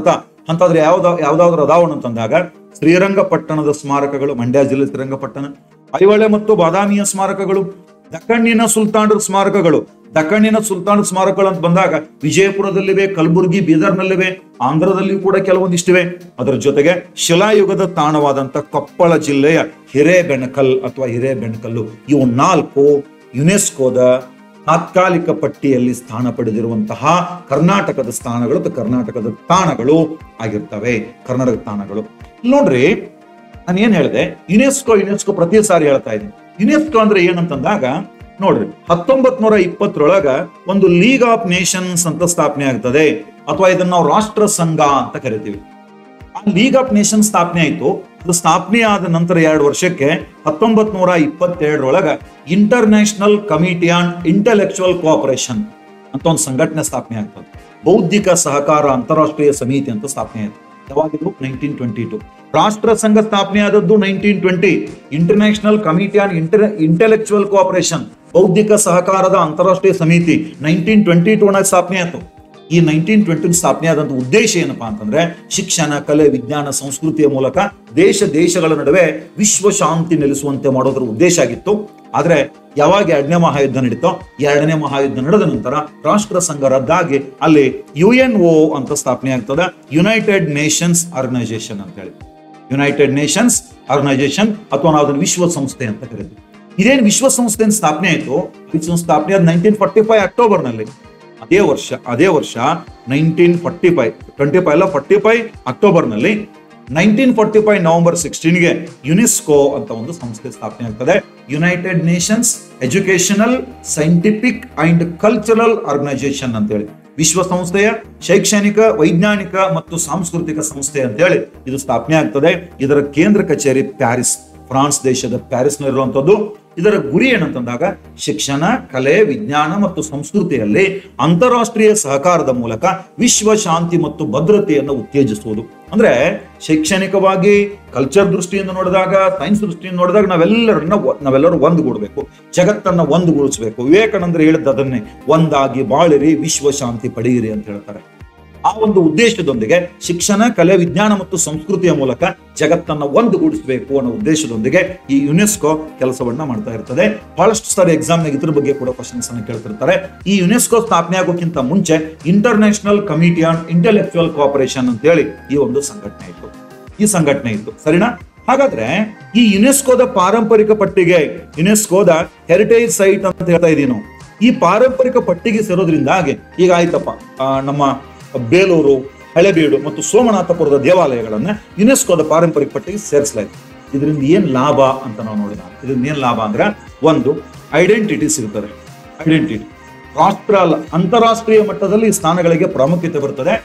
ಅಂತಂದ್ರೆ ಯಾವ್ದ ಯಾವ್ದಾದ್ರು ಅದಾವಣ ಅಂತಂದಾಗ ಶ್ರೀರಂಗಪಟ್ಟಣದ ಸ್ಮಾರಕಗಳು ಮಂಡ್ಯ ಜಿಲ್ಲೆ ಶ್ರೀರಂಗಪಟ್ಟಣ ಐಹೊಳೆ ಮತ್ತು ಬಾದಾಮಿಯ ಸ್ಮಾರಕಗಳು ದಕ್ಕಣ್ಣಿನ ಸುಲ್ತಾನರ ಸ್ಮಾರಕಗಳು ದಕ್ಕಣ್ಣಿನ ಸುಲ್ತಾನ ಸ್ಮಾರಕಗಳು ಅಂತ ಬಂದಾಗ ವಿಜಯಪುರದಲ್ಲಿವೆ ಕಲಬುರಗಿ ಬೀದರ್ನಲ್ಲಿವೆ ಆಂಧ್ರದಲ್ಲಿಯೂ ಕೂಡ ಕೆಲವೊಂದಿಷ್ಟಿವೆ ಅದರ ಜೊತೆಗೆ ಶಿಲಾಯುಗದ ತಾಣವಾದಂತ ಕೊಪ್ಪಳ ಜಿಲ್ಲೆಯ ಹಿರೇಬೆಣಕಲ್ ಅಥವಾ ಹಿರೇಬೆಣಕಲ್ಲು ಇವು ನಾಲ್ಕು ಯುನೆಸ್ಕೋದ ತಾತ್ಕಾಲಿಕ ಪಟ್ಟಿಯಲ್ಲಿ ಸ್ಥಾನ ಪಡೆದಿರುವಂತಹ ಕರ್ನಾಟಕದ ಸ್ಥಾನಗಳು ಅಥವಾ ಕರ್ನಾಟಕದ ತಾಣಗಳು ಆಗಿರ್ತವೆ ಕರ್ನಾಟಕ ತಾಣಗಳು ಇಲ್ಲಿ ನೋಡ್ರಿ ನಾನು ಏನ್ ಹೇಳಿದೆ ಯುನೆಸ್ಕೋ ಯುನೆಸ್ಕೋ ಪ್ರತಿ ಸಾರಿ ಹೇಳ್ತಾ ಇದ್ದೀನಿ ಯುನೆಸ್ಕೋ ಅಂದ್ರೆ ಏನಂತಂದಾಗ ನೋಡ್ರಿ ಹತ್ತೊಂಬತ್ ನೂರ ಇಪ್ಪತ್ತರೊಳಗ ಒಂದು ಲೀಗ್ ಆಫ್ ನೇಷನ್ಸ್ ಅಂತ ಸ್ಥಾಪನೆ ಆಗ್ತದೆ ಅಥವಾ ಇದನ್ನ ನಾವು ರಾಷ್ಟ್ರ ಸಂಘ ಅಂತ ಕರಿತೀವಿ ಆ ಲೀಗ್ ಆಫ್ ನೇಷನ್ ಸ್ಥಾಪನೆ ಆಯಿತು ಅದು ಸ್ಥಾಪನೆ ಆದ ನಂತರ ಎರಡು ವರ್ಷಕ್ಕೆ ಹತ್ತೊಂಬತ್ ನೂರ ಇಪ್ಪತ್ತೆರಡರೊಳಗ international committee on intellectual cooperation ಅಂತ ಒಂದು ಸಂಘಟನೆ ಸ್ಥಾಪನೆ ಆಗ್ತದೆ ಬೌದ್ಧಿಕ ಸಹಕಾರ ಅಂತಾರಾಷ್ಟ್ರೀಯ ಸಮಿತಿ ಅಂತ ಸ್ಥಾಪನೆ ಆಯ್ತು ಯಾವಾಗಿದು ನೈನ್ಟೀನ್ ಟ್ವೆಂಟಿ ಟು ರಾಷ್ಟ್ರ ಸಂಘ ಸ್ಥಾಪನೆ ಆದದ್ದು nineteen twenty international committee on inter intellectual cooperation ಬೌದ್ಧಿಕ ಸಹಕಾರದ ಅಂತಾರಾಷ್ಟ್ರೀಯ ಸಮಿತಿ ನೈನ್ಟೀನ್ ಟ್ವೆಂಟಿ ಟೂ ನಾಗ ಸ್ಥಾಪನೆ ಆಯ್ತು ಈ ನೈನ್ಟೀನ್ ಟ್ವೆಂಟಿ ಸ್ಥಾಪನೆ ಆದಂತ ಉದ್ದೇಶ ಏನಪ್ಪಾ ಅಂತಂದ್ರೆ ಶಿಕ್ಷಣ ಕಲೆ ವಿಜ್ಞಾನ ಸಂಸ್ಕೃತಿಯ ಮೂಲಕ ದೇಶ ದೇಶಗಳ ನಡುವೆ ವಿಶ್ವ ಶಾಂತಿ ನೆಲೆಸುವಂತೆ ಮಾಡೋದ್ರ ಉದ್ದೇಶ ಆಗಿತ್ತು ಆದ್ರೆ ಯಾವಾಗ ಎರಡನೇ ಮಹಾಯುದ್ಧ ನಡೀತೋ ಎರಡನೇ ಮಹಾಯುದ್ಧ ನಡೆದ ನಂತರ ರಾಷ್ಟ್ರ ಸಂಘ ರದ್ದಾಗಿ ಅಲ್ಲಿ ಯು ಎನ್ ಒ ಅಂತ ಸ್ಥಾಪನೆ ಆಗ್ತದೆ ಯುನೈಟೆಡ್ ನೇಷನ್ಸ್ ಆರ್ಗನೈಸೇಷನ್ ಅಂತ ಹೇಳಿ ಯುನೈಟೆಡ್ ನೇಷನ್ಸ್ ಆರ್ಗನೈಸೇಷನ್ ಅಥವಾ ನಾವು ಅದನ್ನು ವಿಶ್ವಸಂಸ್ಥೆ ಅಂತ ಕರೀತೀವಿ ಇದೇನು ವಿಶ್ವಸಂಸ್ಥೆ ಸ್ಥಾಪನೆ ಆಯಿತು ವಿಶ್ವ ಸ್ಥಾಪನೆ ಆದ ನೈನ್ಟೀನ್ ಫಾರ್ಟಿ ಫೈವ್ ಅಕ್ಟೋಬರ್ ನಲ್ಲಿ ಅದೇ ವರ್ಷ ಅದೇ ವರ್ಷ nineteen forty five twenty five ಅಲ್ಲ ಫಾರ್ಟಿ ಫೈವ್ ಅಕ್ಟೋಬರ್ ನಲ್ಲಿ ನೈನ್ಟೀನ್ ಫಾರ್ಟಿ ಫೈವ್ ನವೆಂಬರ್ ಸಿಕ್ಸ್ಟೀನ್ಗೆ ಯುನೆಸ್ಕೋ ಅಂತ ಒಂದು ಸಂಸ್ಥೆ ಸ್ಥಾಪನೆ ಆಗ್ತದೆ United Nations educational scientific and cultural organisation ಅಂತೇಳಿ ವಿಶ್ವಸಂಸ್ಥೆಯ ಶೈಕ್ಷಣಿಕ ವೈಜ್ಞಾನಿಕ ಮತ್ತು ಸಾಂಸ್ಕೃತಿಕ ಸಂಸ್ಥೆ ಅಂತೇಳಿ ಇದು ಸ್ಥಾಪನೆ ಆಗ್ತದೆ ಇದರ ಕೇಂದ್ರ ಕಚೇರಿ ಪ್ಯಾರಿಸ್ ಫ್ರಾನ್ಸ್ ದೇಶದ ಪ್ಯಾರಿಸ್ನಲ್ಲಿರುವಂಥದ್ದು ಇದರ ಗುರಿ ಏನಂತಂದಾಗ ಶಿಕ್ಷಣ ಕಲೆ ವಿಜ್ಞಾನ ಮತ್ತು ಸಂಸ್ಕೃತಿಯಲ್ಲಿ ಅಂತಾರಾಷ್ಟ್ರೀಯ ಸಹಕಾರದ ಮೂಲಕ ವಿಶ್ವ ಶಾಂತಿ ಮತ್ತು ಭದ್ರತೆಯನ್ನು ಉತ್ತೇಜಿಸುವುದು ಅಂದ್ರೆ ಶೈಕ್ಷಣಿಕವಾಗಿ ಕಲ್ಚರ್ ದೃಷ್ಟಿಯಿಂದ ನೋಡಿದಾಗ ಸೈನ್ಸ್ ದೃಷ್ಟಿಯಿಂದ ನೋಡಿದಾಗ ನಾವೆಲ್ಲರನ್ನ ಒ- ನಾವೆಲ್ಲರೂ ಒಂದುಗೂಡಬೇಕು ಜಗತ್ತನ್ನ ಒಂದುಗೂಡಿಸಬೇಕು ವಿವೇಕಾನಂದರು ಹೇಳಿದ್ದು ಅದನ್ನೇ ಒಂದಾಗಿ ಬಾಳಿರಿ ವಿಶ್ವ ಶಾಂತಿ ಪಡೆಯಿರಿ ಅಂತ ಹೇಳ್ತಾರೆ ಆ ಒಂದು ಉದ್ದೇಶದೊಂದಿಗೆ ಶಿಕ್ಷಣ ಕಲೆ ವಿಜ್ಞಾನ ಮತ್ತು ಸಂಸ್ಕೃತಿಯ ಮೂಲಕ ಜಗತ್ತನ್ನ ಒಂದುಗೂಡಿಸಬೇಕು ಅನ್ನೋ ಉದ್ದೇಶದೊಂದಿಗೆ ಈ ಯುನೆಸ್ಕೋ ಕೆಲಸವನ್ನ ಮಾಡ್ತಾ ಇರ್ತದೆ ಬಹಳಷ್ಟು ಸಾರಿ ಎಕ್ಸಾಮ್ನಾಗ ಇದ್ರ ಬಗ್ಗೆ ಕೂಡ ಕ್ವಶನ್ಸ್ ಅನ್ನು ಕೇಳ್ತಿರ್ತಾರೆ ಈ ಯುನೆಸ್ಕೋ ಸ್ಥಾಪನೆ ಆಗೋಕ್ಕಿಂತ ಮುಂಚೆ international committee on intellectual cooperation ಅಂತ ಹೇಳಿ ಈ ಒಂದು ಸಂಘಟನೆ ಇತ್ತು ಈ ಸಂಘಟನೆ ಇತ್ತು ಸರಿನಾ ಹಾಗಾದ್ರೆ ಈ ಯುನೆಸ್ಕೋದ ಪಾರಂಪರಿಕ ಪಟ್ಟಿಗೆ ಯುನೆಸ್ಕೋದ ಹೆರಿಟೇಜ್ ಸೈಟ್ ಅಂತ ಹೇಳ್ತಾ ಇದೀವಿ ನಾವು ಈ ಪಾರಂಪರಿಕ ಪಟ್ಟಿಗೆ ಸೇರೋದ್ರಿಂದಾಗಿ ಈಗ ಆಯ್ತಪ್ಪ ಆ, ನಮ್ಮ ಬೇಲೂರು ಹಳೆಬೀಡು ಮತ್ತು ಸೋಮನಾಥಪುರದ ದೇವಾಲಯಗಳನ್ನ ಯುನೆಸ್ಕೋದ ಪಾರಂಪರಿಕ ಪಟ್ಟಿಗೆ ಸೇರಿಸಲಾಯಿತು ಇದರಿಂದ ಏನ್ ಲಾಭ ಅಂತ ನಾವು ನೋಡಿದ ಇದರಿಂದ ಏನ್ ಲಾಭ ಅಂದ್ರೆ ಒಂದು ಐಡೆಂಟಿಟಿ ಸಿಗುತ್ತದೆ ಐಡೆಂಟಿಟಿ ರಾಷ್ಟ್ರ ಅಲ್ಲ ಅಂತಾರಾಷ್ಟ್ರೀಯ ಮಟ್ಟದಲ್ಲಿ ಈ ಸ್ಥಾನಗಳಿಗೆ ಪ್ರಾಮುಖ್ಯತೆ ಬರ್ತದೆ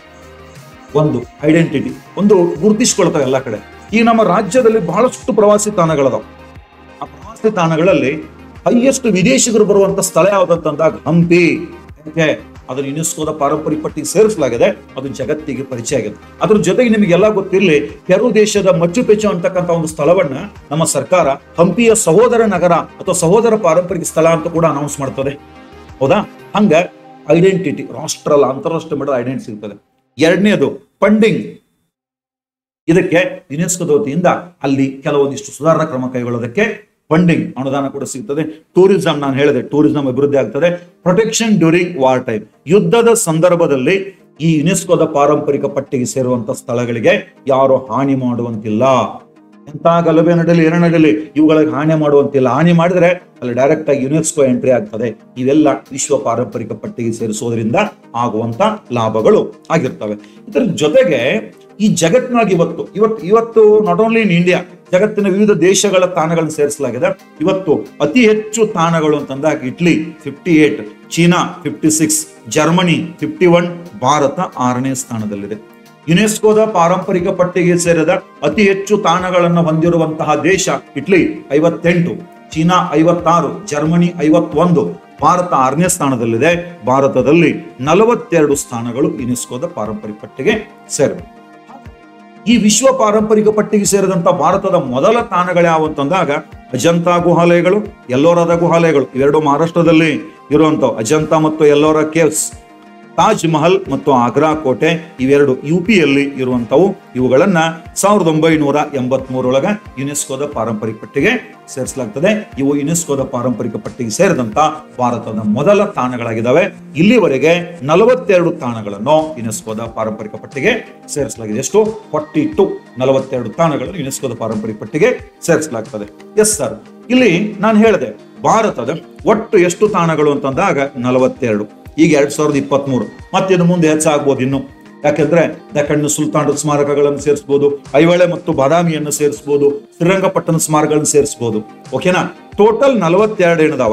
ಒಂದು ಐಡೆಂಟಿಟಿ ಒಂದು ಗುರುತಿಸ್ಕೊಳ್ತವೆ ಎಲ್ಲ ಕಡೆ ಈಗ ನಮ್ಮ ರಾಜ್ಯದಲ್ಲಿ ಬಹಳಷ್ಟು ಪ್ರವಾಸಿ ತಾಣಗಳದಾವ ಆ ಪ್ರವಾಸಿ ತಾಣಗಳಲ್ಲಿ ಹೈಯೆಸ್ಟ್ ವಿದೇಶಿಗರು ಬರುವಂತ ಸ್ಥಳ ಯಾವ್ದಂತಂದಾಗ ಹಂಪಿ ಯಾಕೆ ಅದನ್ನ ಯುನೆಸ್ಕೋದ ಪಾರಂಪರಿಕ ಪಟ್ಟಿಗೆ ಸೇರಿಸಲಾಗಿದೆ ಅದು ಜಗತ್ತಿಗೆ ಪರಿಚಯ ಆಗಿದೆ ಅದ್ರ ಜೊತೆಗೆ ನಿಮಗೆಲ್ಲ ಗೊತ್ತಿರಲಿ ಪೆರು ದೇಶದ ಮಚ್ಚು ಪೆಚ್ಚು ಅಂತಕ್ಕಂಥ ಒಂದು ಸ್ಥಳವನ್ನ ನಮ್ಮ ಸರ್ಕಾರ ಹಂಪಿಯ ಸಹೋದರ ನಗರ ಅಥವಾ ಸಹೋದರ ಪಾರಂಪರಿಕ ಸ್ಥಳ ಅಂತ ಕೂಡ ಅನೌನ್ಸ್ ಮಾಡ್ತದೆ ಹೌದಾ ಹಂಗ ಐಡೆಂಟಿಟಿ ರಾಷ್ಟ್ರ ಅಲ್ಲ ಅಂತಾರಾಷ್ಟ್ರೀಯ ಮಟ್ಟದ ಐಡೆಂಟಿಟಿ ಸಿಗ್ತದೆ ಎರಡನೇದು ಫಂಡಿಂಗ್ ಇದಕ್ಕೆ ಯುನೆಸ್ಕೋದ ವತಿಯಿಂದ ಅಲ್ಲಿ ಕೆಲವೊಂದಿಷ್ಟು ಸುಧಾರಣಾ ಕ್ರಮ ಕೈಗೊಳ್ಳೋದಕ್ಕೆ ಫಂಡಿಂಗ್ ಅನುದಾನ ಕೂಡ ಸಿಗ್ತದೆ ಟೂರಿಸಂ ನಾನು ಹೇಳಿದೆ ಟೂರಿಸಂ ಅಭಿವೃದ್ಧಿ ಆಗ್ತದೆ ಪ್ರೊಟೆಕ್ಷನ್ ಡ್ಯೂರಿಂಗ್ ವಾರ್ ಟೈಮ್ ಯುದ್ಧದ ಸಂದರ್ಭದಲ್ಲಿ ಈ ಯುನೆಸ್ಕೋದ ಪಾರಂಪರಿಕ ಪಟ್ಟಿಗೆ ಸೇರುವಂತ ಸ್ಥಳಗಳಿಗೆ ಯಾರು ಹಾನಿ ಮಾಡುವಂತಿಲ್ಲ ಎಂತ ಗಲಭೆ ನಡಲಿ ಏನ ನಡಲಿ ಇವುಗಳಿಗೆ ಹಾನಿ ಮಾಡುವಂತಿಲ್ಲ ಹಾನಿ ಮಾಡಿದ್ರೆ ಅಲ್ಲಿ ಡೈರೆಕ್ಟ್ ಆಗಿ ಯುನೆಸ್ಕೋ ಎಂಟ್ರಿ ಆಗ್ತದೆ ಇವೆಲ್ಲ ವಿಶ್ವ ಪಾರಂಪರಿಕ ಪಟ್ಟಿಗೆ ಸೇರಿಸೋದ್ರಿಂದ ಆಗುವಂತ ಲಾಭಗಳು ಆಗಿರ್ತವೆ ಇದರ ಜೊತೆಗೆ ಈ ಜಗತ್ತಿನಾಗ ಇವತ್ತು ಇವತ್ತು ಇವತ್ತು ನಾಟ್ ಓನ್ಲಿ ಇನ್ ಇಂಡಿಯಾ ಜಗತ್ತಿನ ವಿವಿಧ ದೇಶಗಳ ತಾಣಗಳನ್ನು ಸೇರಿಸಲಾಗಿದೆ ಇವತ್ತು ಅತಿ ಹೆಚ್ಚು ತಾಣಗಳು ಅಂತಂದಾಗ Italy fifty eight China fifty six Germany fifty one ಭಾರತ ಆರನೇ ಸ್ಥಾನದಲ್ಲಿದೆ ಯುನೆಸ್ಕೋದ ಪಾರಂಪರಿಕ ಪಟ್ಟಿಗೆ ಸೇರಿದ ಅತಿ ಹೆಚ್ಚು ತಾಣಗಳನ್ನು ಹೊಂದಿರುವಂತಹ ದೇಶ ಇಟ್ಲಿ ಐವತ್ತೆಂಟು ಚೀನಾ ಐವತ್ತಾರು ಜರ್ಮನಿ ಐವತ್ತೊಂದು ಭಾರತ ಆರನೇ ಸ್ಥಾನದಲ್ಲಿದೆ ಭಾರತದಲ್ಲಿ ನಲವತ್ತೆರಡು ಸ್ಥಾನಗಳು ಯುನೆಸ್ಕೋದ ಪಾರಂಪರಿಕ ಪಟ್ಟಿಗೆ ಸೇರಿವೆ ಈ ವಿಶ್ವ ಪಾರಂಪರಿಕ ಪಟ್ಟಿಗೆ ಸೇರಿದಂತ ಭಾರತದ ಮೊದಲ ತಾಣಗಳು ಯಾವ ಅಂತಂದಾಗ ಅಜಂತಾ ಗುಹಾಲಯಗಳು ಎಲ್ಲೋರದ ಗುಹಾಲಯಗಳು ಇವೆರಡು ಮಹಾರಾಷ್ಟ್ರದಲ್ಲಿ ಇರುವಂತವು ಅಜಂತಾ ಮತ್ತು ಎಲ್ಲೋರ ಕೇವ್ಸ್ ತಾಜ್ ಮಹಲ್ ಮತ್ತು ಆಗ್ರಾ ಕೋಟೆ ಇವೆರಡು ಯು ಪಿಯಲ್ಲಿ ಇರುವಂತವು ಇವುಗಳನ್ನ ಸಾವಿರದ ಒಂಬೈನೂರ ಎಂಬತ್ ಮೂರೊಳಗ ಯುನೆಸ್ಕೋದ ಪಾರಂಪರಿಕ ಪಟ್ಟಿಗೆ ಸೇರಿಸಲಾಗ್ತದೆ ಇವು ಯುನೆಸ್ಕೋದ ಪಾರಂಪರಿಕ ಪಟ್ಟಿಗೆ ಸೇರಿದಂತ ಭಾರತದ ಮೊದಲ ತಾಣಗಳಾಗಿದ್ದಾವೆ ಇಲ್ಲಿವರೆಗೆ ನಲವತ್ತೆರಡು ತಾಣಗಳನ್ನು ಯುನೆಸ್ಕೋದ ಪಾರಂಪರಿಕ ಪಟ್ಟಿಗೆ ಸೇರಿಸಲಾಗಿದೆ ಎಷ್ಟು ಫಾರ್ಟಿ ಟು ನಲವತ್ತೆರಡು ತಾಣಗಳನ್ನು ಯುನೆಸ್ಕೋದ ಪಾರಂಪರಿಕ ಪಟ್ಟಿಗೆ ಸೇರಿಸಲಾಗ್ತದೆ ಎಸ್ ಸರ್ ಇಲ್ಲಿ ನಾನು ಹೇಳಿದೆ ಭಾರತದ ಒಟ್ಟು ಎಷ್ಟು ತಾಣಗಳು ಅಂತಂದಾಗ ನಲವತ್ತೆರಡು ಈಗ ಎರಡ್ ಸಾವಿರದ ಇಪ್ಪತ್ತ್ ಮೂರು ಮತ್ತಿನ್ನು ಮುಂದೆ ಹೆಚ್ಚಾಗ್ಬೋದು ಇನ್ನು ಯಾಕೆಂದ್ರೆ ದಖಣ್ಣ ಸುಲ್ತಾನ್ ಸ್ಮಾರಕಗಳನ್ನು ಸೇರಿಸಬಹುದು ಐಹೊಳೆ ಮತ್ತು ಬಾದಾಮಿಯನ್ನು ಸೇರಿಸಬಹುದು ಶ್ರೀರಂಗಪಟ್ಟಣ ಸ್ಮಾರಕಗಳನ್ನು ಸೇರಿಸಬಹುದು ಓಕೆನಾ ಟೋಟಲ್ ನಲವತ್ತೆರಡು ಏನದಾವ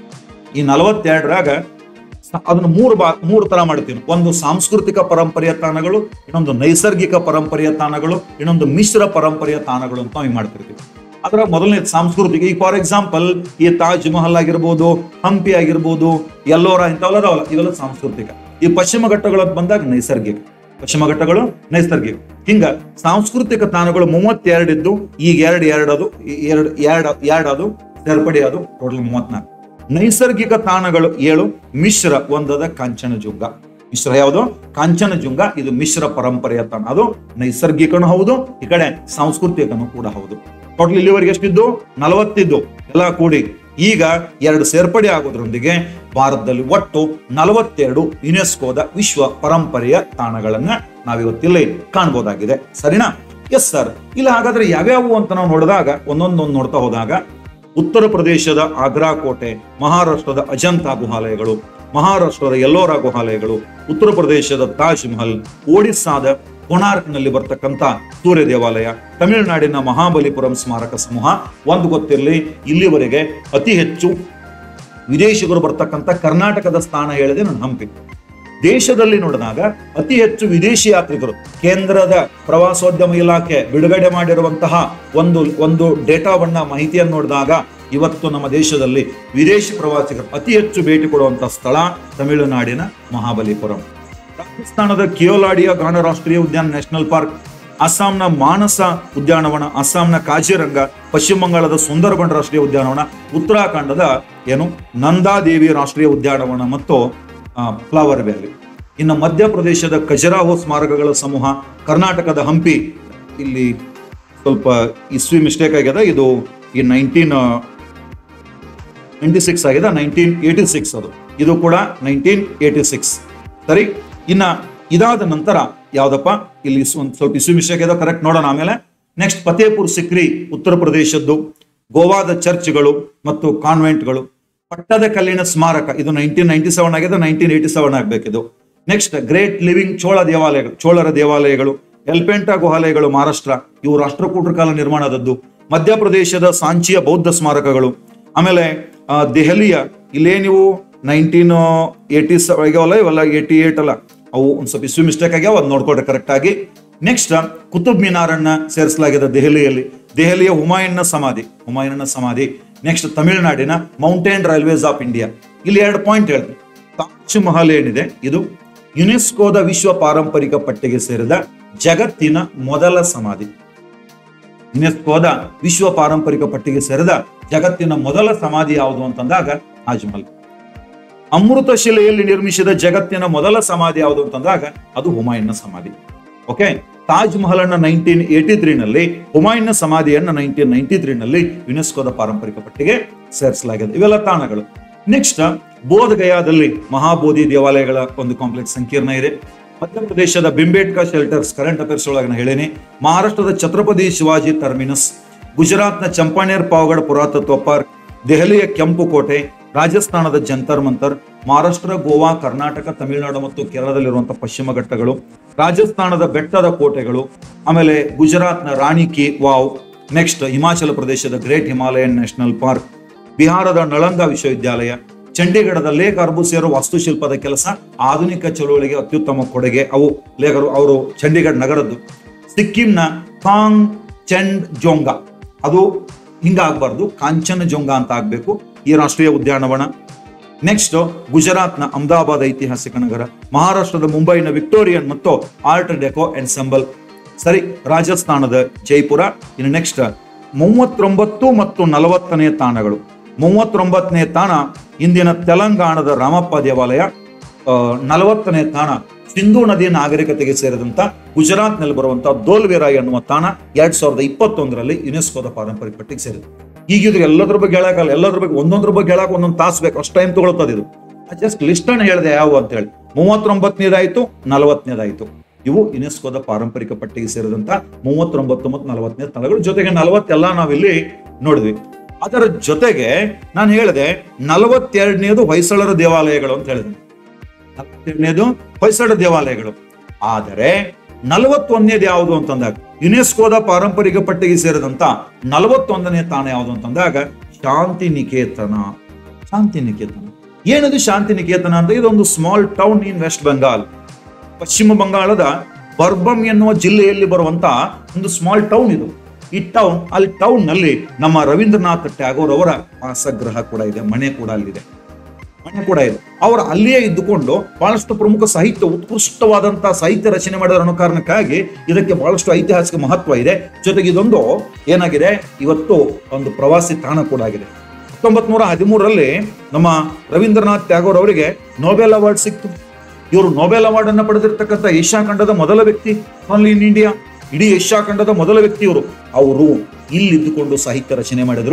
ಈ ನಲವತ್ತೆರಡರಾಗ ಸ- ಅದನ್ನ ಮೂರು ಬಾ ಮೂರು ತರ ಮಾಡ್ತೀವಿ ಒಂದು ಸಾಂಸ್ಕೃತಿಕ ಪರಂಪರೆಯ ತಾಣಗಳು ಇನ್ನೊಂದು ನೈಸರ್ಗಿಕ ಪರಂಪರೆಯ ತಾಣಗಳು ಇನ್ನೊಂದು ಮಿಶ್ರ ಪರಂಪರೆಯ ತಾಣಗಳು ಅಂತ ನಾವು ಮಾಡ್ತಿರ್ತೀವಿ ಅದರ ಮೊದಲನೇ ಸಾಂಸ್ಕೃತಿಕ ಈಗ ಫಾರ್ ಎಕ್ಸಾಂಪಲ್ ಈ ತಾಜ್ ಮಹಲ್ ಆಗಿರ್ಬೋದು ಹಂಪಿ ಆಗಿರ್ಬೋದು ಎಲ್ಲೋರ ಇಂಥವೆಲ್ಲ ಅದಾವಲ್ಲ ಇವೆಲ್ಲ ಸಾಂಸ್ಕೃತಿಕ ಈ ಪಶ್ಚಿಮ ಘಟ್ಟಗಳು ಅಂತ ಬಂದಾಗ ನೈಸರ್ಗಿಕ ಪಶ್ಚಿಮ ಘಟ್ಟಗಳು ನೈಸರ್ಗಿಕ ಹಿಂಗ ಸಾಂಸ್ಕೃತಿಕ ತಾಣಗಳು ಮೂವತ್ತೆರಡು ಇದ್ದು ಈಗ ಎರಡು ಎರಡು ಅದು ಈ ಎರಡು ಎರಡು ಎರಡು ಅದು ಸೇರ್ಪಡೆ ಅದು ಟೋಟಲ್ ಮೂವತ್ನಾಲ್ಕು ನೈಸರ್ಗಿಕ ತಾಣಗಳು ಏಳು ಮಿಶ್ರ ಒಂದದ ಕಾಂಚನಜುಂಗ ಮಿಶ್ರ ಯಾವುದು ಕಾಂಚನಜುಂಗ ಇದು ಮಿಶ್ರ ಪರಂಪರೆಯ ತಾಣ ಅದು ನೈಸರ್ಗಿಕನು ಹೌದು ಈ ಕಡೆ ಸಾಂಸ್ಕೃತಿಕನು ಕೂಡ ಹೌದು ಟೋಟಲ್ ಇಲ್ಲಿವರೆಗೆ ಎಷ್ಟಿದ್ದು ನಲವತ್ತಿದ್ದು ಎಲ್ಲ ಕೂಡಿ ಈಗ ಎರಡು ಸೇರ್ಪಡೆ ಆಗೋದ್ರೊಂದಿಗೆ ಭಾರತದಲ್ಲಿ ಒಟ್ಟು ನಲವತ್ತೆರಡು ಯುನೆಸ್ಕೋದ ವಿಶ್ವ ಪರಂಪರೆಯ ತಾಣಗಳನ್ನ ನಾವಿವತ್ತಿಲ್ಲಿ ಕಾಣ್ಬೋದಾಗಿದೆ ಸರಿನಾ ಎಸ್ ಸರ್ ಇಲ್ಲ ಹಾಗಾದ್ರೆ ಯಾವ್ಯಾವು ಅಂತ ನಾವು ನೋಡಿದಾಗ ಒಂದೊಂದೊಂದು ನೋಡ್ತಾ ಹೋದಾಗ ಉತ್ತರ ಪ್ರದೇಶದ ಆಗ್ರಾ ಕೋಟೆ ಮಹಾರಾಷ್ಟ್ರದ ಅಜಂತ ಗುಹಾಲಯಗಳು ಮಹಾರಾಷ್ಟ್ರದ ಎಲ್ಲೋರಾ ಗುಹಾಲಯಗಳು ಉತ್ತರ ಪ್ರದೇಶದ ತಾಜ್ ಮಹಲ್ ಒಡಿಸ್ಸಾದ ಕೊಣಾರ್ಕ್ನಲ್ಲಿ ಬರ್ತಕ್ಕಂಥ ಸೂರ್ಯ ದೇವಾಲಯ ತಮಿಳುನಾಡಿನ ಮಹಾಬಲಿಪುರಂ ಸ್ಮಾರಕ ಸಮೂಹ ಒಂದು ಗೊತ್ತಿರಲಿ ಇಲ್ಲಿವರೆಗೆ ಅತಿ ಹೆಚ್ಚು ವಿದೇಶಿಗರು ಬರ್ತಕ್ಕಂಥ ಕರ್ನಾಟಕದ ಸ್ಥಾನ ಹೇಳಿದೆ ನಾನು ಹಂಪಿ ದೇಶದಲ್ಲಿ ನೋಡಿದಾಗ ಅತಿ ಹೆಚ್ಚು ವಿದೇಶಿ ಯಾತ್ರಿಕರು ಕೇಂದ್ರದ ಪ್ರವಾಸೋದ್ಯಮ ಇಲಾಖೆ ಬಿಡುಗಡೆ ಮಾಡಿರುವಂತಹ ಒಂದು ಒಂದು ಡೇಟಾವನ್ನ ಮಾಹಿತಿಯನ್ನು ನೋಡಿದಾಗ ಇವತ್ತು ನಮ್ಮ ದೇಶದಲ್ಲಿ ವಿದೇಶಿ ಪ್ರವಾಸಿಗರು ಅತಿ ಹೆಚ್ಚು ಭೇಟಿ ಕೊಡುವಂತಹ ಸ್ಥಳ ತಮಿಳುನಾಡಿನ ಮಹಾಬಲಿಪುರಂ ರಾಜಸ್ಥಾನದ ಕಿಯೋಲಾಡಿಯ ಗಾನ ರಾಷ್ಟ್ರೀಯ ಉದ್ಯಾನ ನ್ಯಾಷನಲ್ ಪಾರ್ಕ್ ಅಸ್ಸಾಂನ ಮಾನಸ ಉದ್ಯಾನವನ ಅಸ್ಸಾಂನ ಕಾಜಿರಂಗ ಪಶ್ಚಿಮ ಬಂಗಾಳದ ಸುಂದರಬನ್ ರಾಷ್ಟ್ರೀಯ ಉದ್ಯಾನವನ ಉತ್ತರಾಖಂಡದ ಏನು ನಂದಾದೇವಿ ರಾಷ್ಟ್ರೀಯ ಉದ್ಯಾನವನ ಮತ್ತು ಆ, ಫ್ಲವರ್ ವ್ಯಾಲಿ ಇನ್ನು ಮಧ್ಯಪ್ರದೇಶದ ಖಜರಾಹೋ ಸ್ಮಾರಕಗಳ ಸಮೂಹ ಕರ್ನಾಟಕದ ಹಂಪಿ ಇಲ್ಲಿ ಸ್ವಲ್ಪ ಇಸ್ವಿ ಮಿಸ್ಟೇಕ್ ಆಗ್ಯದ ಇದು ಈ ನೈನ್ಟೀನ್ ನೈಂಟಿ ಸಿಕ್ಸ್ ಆಗಿದೆ ನೈನ್ಟೀನ್ ಏಯ್ಟಿ ಸಿಕ್ಸ್ ಅದು ಇದು ಕೂಡ ನೈನ್ಟೀನ್ ಏಯ್ಟಿ ಸಿಕ್ಸ್ ಸರಿ ಇನ್ನ ಇದಾದ ನಂತರ ಯಾವ್ದಪ್ಪ ಇಲ್ಲಿ ಸ್- ಒಂದ್ ಸ್ವಲ್ಪ ಇಸ್ವಿ ಮಿಸ್ಟೇಕ್ ಇದೆ ಕರೆಕ್ಟ್ ನೋಡೋಣ ಆಮೇಲೆ ನೆಕ್ಸ್ಟ್ ಫತೇಪುರ್ ಸಿಕ್ರಿ ಉತ್ತರ ಪ್ರದೇಶದ್ದು ಗೋವಾದ ಚರ್ಚ್ಗಳು ಮತ್ತು ಕಾನ್ವೆಂಟ್ಗಳು ಪಟ್ಟದ ಕಲ್ಲಿನ ಸ್ಮಾರಕ ಇದು ನೈನ್ಟೀನ್ ನೈನ್ಟಿ ಸೆವೆನ್ ಆಗಿದೆ ನೈನ್ಟೀನ್ ಏಯ್ಟಿ ಸೆವೆನ್ ಆಗ್ಬೇಕಿದು ನೆಕ್ಸ್ಟ್ ಗ್ರೇಟ್ ಲಿವಿಂಗ್ ಚೋಳ ದೇವಾಲಯಗಳು ಚೋಳರ ದೇವಾಲಯಗಳು ಎಲ್ಪೆಂಟಾ ಗುಹಾಲಯಗಳು ಮಹಾರಾಷ್ಟ್ರ ಇವು ರಾಷ್ಟ್ರಕೂಟರ ಕಾಲ ನಿರ್ಮಾಣದದ್ದು ಮಧ್ಯಪ್ರದೇಶದ ಸಾಂಚಿಯ ಬೌದ್ಧ ಸ್ಮಾರಕಗಳು ಆಮೇಲೆ ಆ, ದೆಹಲಿಯ ಇಲ್ಲೇ ನೀವು ನೈನ್ಟೀನ್ ಏಯ್ಟಿ ಆಗ್ಯಾವಲ್ಲ ಇವೆಲ್ಲ ಏಯ್ಟಿ ಏಟ್ ಅಲ್ಲ ಅವು ಒಂದ್ ಸ್ವಲ್ಪ ಇಸ್ವಿ ಮಿಸ್ಟೇಕ್ ಆಗ್ಯಾವ ಅದ್ ನೋಡ್ಕೊಡ್ರಿ ಕರೆಕ್ಟ್ ಆಗಿ ನೆಕ್ಸ್ಟ್ ಕುತುಬ್ ಮಿನಾರನ್ನ ಸೇರಿಸಲಾಗಿದೆ ದೆಹಲಿಯಲ್ಲಿ ದೆಹಲಿಯ ಹುಮಾಯೂನ್ನ ಸಮಾಧಿ ಹುಮಾಯೂನ್ನ ಸಮಾಧಿ ನೆಕ್ಸ್ಟ್ ತಮಿಳುನಾಡಿನ ಮೌಂಟೇನ್ ರೈಲ್ವೇಸ್ ಆಫ್ ಇಂಡಿಯಾ ಇಲ್ಲಿ ಎರಡು ಪಾಯಿಂಟ್ ಹೇಳ್ತೀನಿ ತಾಜ್ ಮಹಲ್ ಏನಿದೆ ಇದು ಯುನೆಸ್ಕೋದ ವಿಶ್ವ ಪಾರಂಪರಿಕ ಪಟ್ಟಿಗೆ ಸೇರಿದ ಜಗತ್ತಿನ ಮೊದಲ ಸಮಾಧಿ ಯುನೆಸ್ಕೋದ ವಿಶ್ವ ಪಾರಂಪರಿಕ ಪಟ್ಟಿಗೆ ಸೇರಿದ ಜಗತ್ತಿನ ಮೊದಲ ಸಮಾಧಿ ಯಾವುದು ಅಂತಂದಾಗ ತಾಜ್ ಮಹಲ್ ಅಮೃತ ಶಿಲೆಯಲ್ಲಿ ನಿರ್ಮಿಸಿದ ಜಗತ್ತಿನ ಮೊದಲ ಸಮಾಧಿ ಯಾವುದು ಅಂತಂದಾಗ ಅದು ಹುಮಾಯೂನ್ನ ಸಮಾಧಿ ಓಕೆ ತಾಜ್ ಮಹಲ್ ಅನ್ನ ನೈನ್ಟೀನ್ ಏಟಿ ತ್ರೀ ನಲ್ಲಿ ಹುಮಾಯೂನ್ನ ಸಮಾಧಿಯನ್ನ ನೈನ್ಟೀನ್ ನೈನ್ಟಿ ತ್ರೀ ನಲ್ಲಿ ಯುನೆಸ್ಕೋದ ಪಾರಂಪರಿಕ ಪಟ್ಟಿಗೆ ಸೇರಿಸಲಾಗಿದೆ ಇವೆಲ್ಲ ತಾಣಗಳು ನೆಕ್ಸ್ಟ್ ಬೋಧ್ ಗಯಾದಲ್ಲಿ ಮಹಾಬೋಧಿ ದೇವಾಲಯಗಳ ಒಂದು ಕಾಂಪ್ಲೆಕ್ಸ್ ಸಂಕೀರ್ಣ ಇದೆ ಮಧ್ಯಪ್ರದೇಶದ ಬಿಂಬೇಟ್ಕಾ ಶೆಲ್ಟರ್ಸ್ ಕರೆಂಟ್ ಅಫೇರ್ಸ್ ಒಳಗೆ ನಾನು ಹೇಳೇನಿ ಮಹಾರಾಷ್ಟ್ರದ ಛತ್ರಪತಿ ಶಿವಾಜಿ ಟರ್ಮಿನಸ್ ಗುಜರಾತ್ನ ಚಂಪಾನೇರ್ ಪಾವಗಡ ಪುರಾತತ್ವ ಪಾರ್ಕ್ ದೆಹಲಿಯ ಕೆಂಪು ಕೋಟೆ ರಾಜಸ್ಥಾನದ ಜಂತರ್ ಮಂತರ್ ಮಹಾರಾಷ್ಟ್ರ ಗೋವಾ ಕರ್ನಾಟಕ ತಮಿಳುನಾಡು ಮತ್ತು ಕೇರಳದಲ್ಲಿರುವಂತಹ ಪಶ್ಚಿಮ ಘಟ್ಟಗಳು ರಾಜಸ್ಥಾನದ ಬೆಟ್ಟದ ಕೋಟೆಗಳು ಆಮೇಲೆ ಗುಜರಾತ್ನ ರಾಣಿ ಕಿ ವಾವ್ ನೆಕ್ಸ್ಟ್ ಹಿಮಾಚಲ ಪ್ರದೇಶದ ಗ್ರೇಟ್ ಹಿಮಾಲಯನ್ ನ್ಯಾಷನಲ್ ಪಾರ್ಕ್ ಬಿಹಾರದ ನಳಂದ ವಿಶ್ವವಿದ್ಯಾಲಯ ಚಂಡೀಗಢದ ಲೇಖ ಅರ್ಬುಸಿಯರು ವಾಸ್ತುಶಿಲ್ಪದ ಕೆಲಸ ಆಧುನಿಕ ಚಳುವಳಿಗೆ ಅತ್ಯುತ್ತಮ ಕೊಡುಗೆ ಅವು ಲೇಖರು ಅವರು ಚಂಡೀಗಢ ನಗರದ್ದು ಸಿಕ್ಕಿಂನ ಕಾಂಗ್ ಚೆಂಡ್ ಜೋಂಗಾ ಅದು ಹಿಂಗಾಗಬಾರ್ದು ಕಾಂಚನ ಜೋಂಗಾ ಅಂತ ಆಗ್ಬೇಕು ಈ ರಾಷ್ಟ್ರೀಯ ಉದ್ಯಾನವನ ನೆಕ್ಸ್ಟ್ ಗುಜರಾತ್ನ ಅಹಮದಾಬಾದ್ ಐತಿಹಾಸಿಕ ನಗರ ಮಹಾರಾಷ್ಟ್ರದ ಮುಂಬೈನ ವಿಕ್ಟೋರಿಯನ್ ಮತ್ತು ಆರ್ಟ್ ಡೆಕೋ ಎನ್ಸೆಂಬಲ್ ಸರಿ ರಾಜಸ್ಥಾನದ ಜೈಪುರ ಇನ್ನು ನೆಕ್ಸ್ಟ್ ಮೂವತ್ತೊಂಬತ್ತು ಮತ್ತು ನಲವತ್ತನೇ ತಾಣಗಳು ಮೂವತ್ತೊಂಬತ್ತನೇ ತಾಣ ಇಂದಿನ ತೆಲಂಗಾಣದ ರಾಮಪ್ಪ ದೇವಾಲಯ ಆ, ನಲವತ್ತನೇ ತಾಣ ಸಿಂಧೂ ನದಿಯ ನಾಗರಿಕತೆಗೆ ಸೇರಿದಂತ ಗುಜರಾತ್ನಲ್ಲಿ ಬರುವಂತ ದೋಲ್ವೆರಾಯ್ ಅನ್ನುವ ತಾಣ ಎರಡ್ ಸಾವಿರದ ಇಪ್ಪತ್ತೊಂದರಲ್ಲಿ ಯುನೆಸ್ಕೋದ ಪಾರಂಪರಿಕ ಪಟ್ಟಿಗೆ ಸೇರಿದೆ ಈಗಿದ್ರೆ ಎಲ್ಲದ್ರ ಬಗ್ಗೆ ಹೇಳಕ್ಕಲ್ಲ ಎಲ್ಲದ್ರ ಬಗ್ಗೆ ಒಂದೊಂದ್ರ ಬಗ್ಗೆ ಹೇಳಕ್ ಒಂದೊಂದು ತಾಸು ಬೇಕು ಅಷ್ಟು ಟೈಮ್ ತಗೊಳ್ತದೆ ಇದು ಜಸ್ಟ್ ಲಿಸ್ಟ್ ಅನ್ನು ಹೇಳಿದೆ ಯಾವ ಅಂತ ಹೇಳಿ ಮೂವತ್ತೊಂಬತ್ತನೇದಾಯ್ತು ನಲವತ್ತನೇದಾಯ್ತು ಇವು ಯುನೆಸ್ಕೋದ ಪಾರಂಪರಿಕ ಪಟ್ಟಿಗೆ ಸೇರಿದಂತ ಮೂವತ್ತೊಂಬತ್ತು ಮತ್ತು ನಲವತ್ತನೇ ಸ್ಥಳಗಳು ಜೊತೆಗೆ ನಲವತ್ತೆಲ್ಲ ನಾವಿಲ್ಲಿ ನೋಡಿದ್ವಿ ಅದರ ಜೊತೆಗೆ ನಾನು ಹೇಳಿದೆ ನಲವತ್ತೆರಡನೇದು ಹೊಯ್ಸಳರ ದೇವಾಲಯಗಳು ಅಂತ ಹೇಳಿದೆ ನಲವತ್ತೆರಡನೇದು ಹೊಯ್ಸಳ ದೇವಾಲಯಗಳು ಆದರೆ ನಲವತ್ತೊಂದನೇದು ಯಾವುದು ಅಂತಂದಾಗ ಯುನೆಸ್ಕೋದ ಪಾರಂಪರಿಕ ಪಟ್ಟಿಗೆ ಸೇರಿದಂತ ನಲವತ್ತೊಂದನೇ ತಾಣ ಯಾವುದು ಅಂತಂದಾಗ ಶಾಂತಿ ನಿಕೇತನ ಶಾಂತಿ ನಿಕೇತನ ಏನದು ಶಾಂತಿ ನಿಕೇತನ ಅಂತ ಇದೊಂದು small town in West Bengal ಪಶ್ಚಿಮ ಬಂಗಾಳದ ಬರ್ಬಮ್ ಎನ್ನುವ ಜಿಲ್ಲೆಯಲ್ಲಿ ಬರುವಂತ ಒಂದು ಸ್ಮಾಲ್ ಟೌನ್ ಇದು ಈ ಟೌನ್ ಅಲ್ಲಿ ಟೌನ್ ನಲ್ಲಿ ನಮ್ಮ ರವೀಂದ್ರನಾಥ್ ಟ್ಯಾಗೋರ್ ಅವರ ವಾಸಗೃಹ ಕೂಡ ಇದೆ ಮನೆ ಕೂಡ ಅಲ್ಲಿದೆ ಮನೆ ಕೂಡ ಇದೆ ಅವರು ಅಲ್ಲಿಯೇ ಇದ್ದುಕೊಂಡು ಬಹಳಷ್ಟು ಪ್ರಮುಖ ಸಾಹಿತ್ಯ ಉತ್ಕೃಷ್ಟವಾದಂತಹ ಸಾಹಿತ್ಯ ರಚನೆ ಮಾಡಿದ ಅನ್ನೋ ಕಾರಣಕ್ಕಾಗಿ ಇದಕ್ಕೆ ಬಹಳಷ್ಟು ಐತಿಹಾಸಿಕ ಮಹತ್ವ ಇದೆ ಜೊತೆಗೆ ಇದೊಂದು ಏನಾಗಿದೆ ಇವತ್ತು ಒಂದು ಪ್ರವಾಸಿ ತಾಣ ಕೂಡ ಆಗಿದೆ ಹತ್ತೊಂಬತ್ ನೂರ ಹದಿಮೂರರಲ್ಲಿ ನಮ್ಮ ರವೀಂದ್ರನಾಥ್ ಟ್ಯಾಗೋರ್ ಅವರಿಗೆ ನೊಬೆಲ್ ಅವಾರ್ಡ್ ಸಿಕ್ತು ಇವರು ನೊಬೆಲ್ ಅವಾರ್ಡ್ ಅನ್ನ ಪಡೆದಿರ್ತಕ್ಕಂಥ ಏಷ್ಯಾ ಖಂಡದ ಮೊದಲ ವ್ಯಕ್ತಿ ಓನ್ಲಿ ಇನ್ ಇಂಡಿಯಾ ಇಡೀ ಏಷ್ಯಾ ಖಂಡದ ಮೊದಲ ವ್ಯಕ್ತಿ ಇವರು ಅವರು ಇಲ್ಲಿದ್ದುಕೊಂಡು ಸಾಹಿತ್ಯ ರಚನೆ ಮಾಡಿದ್ರು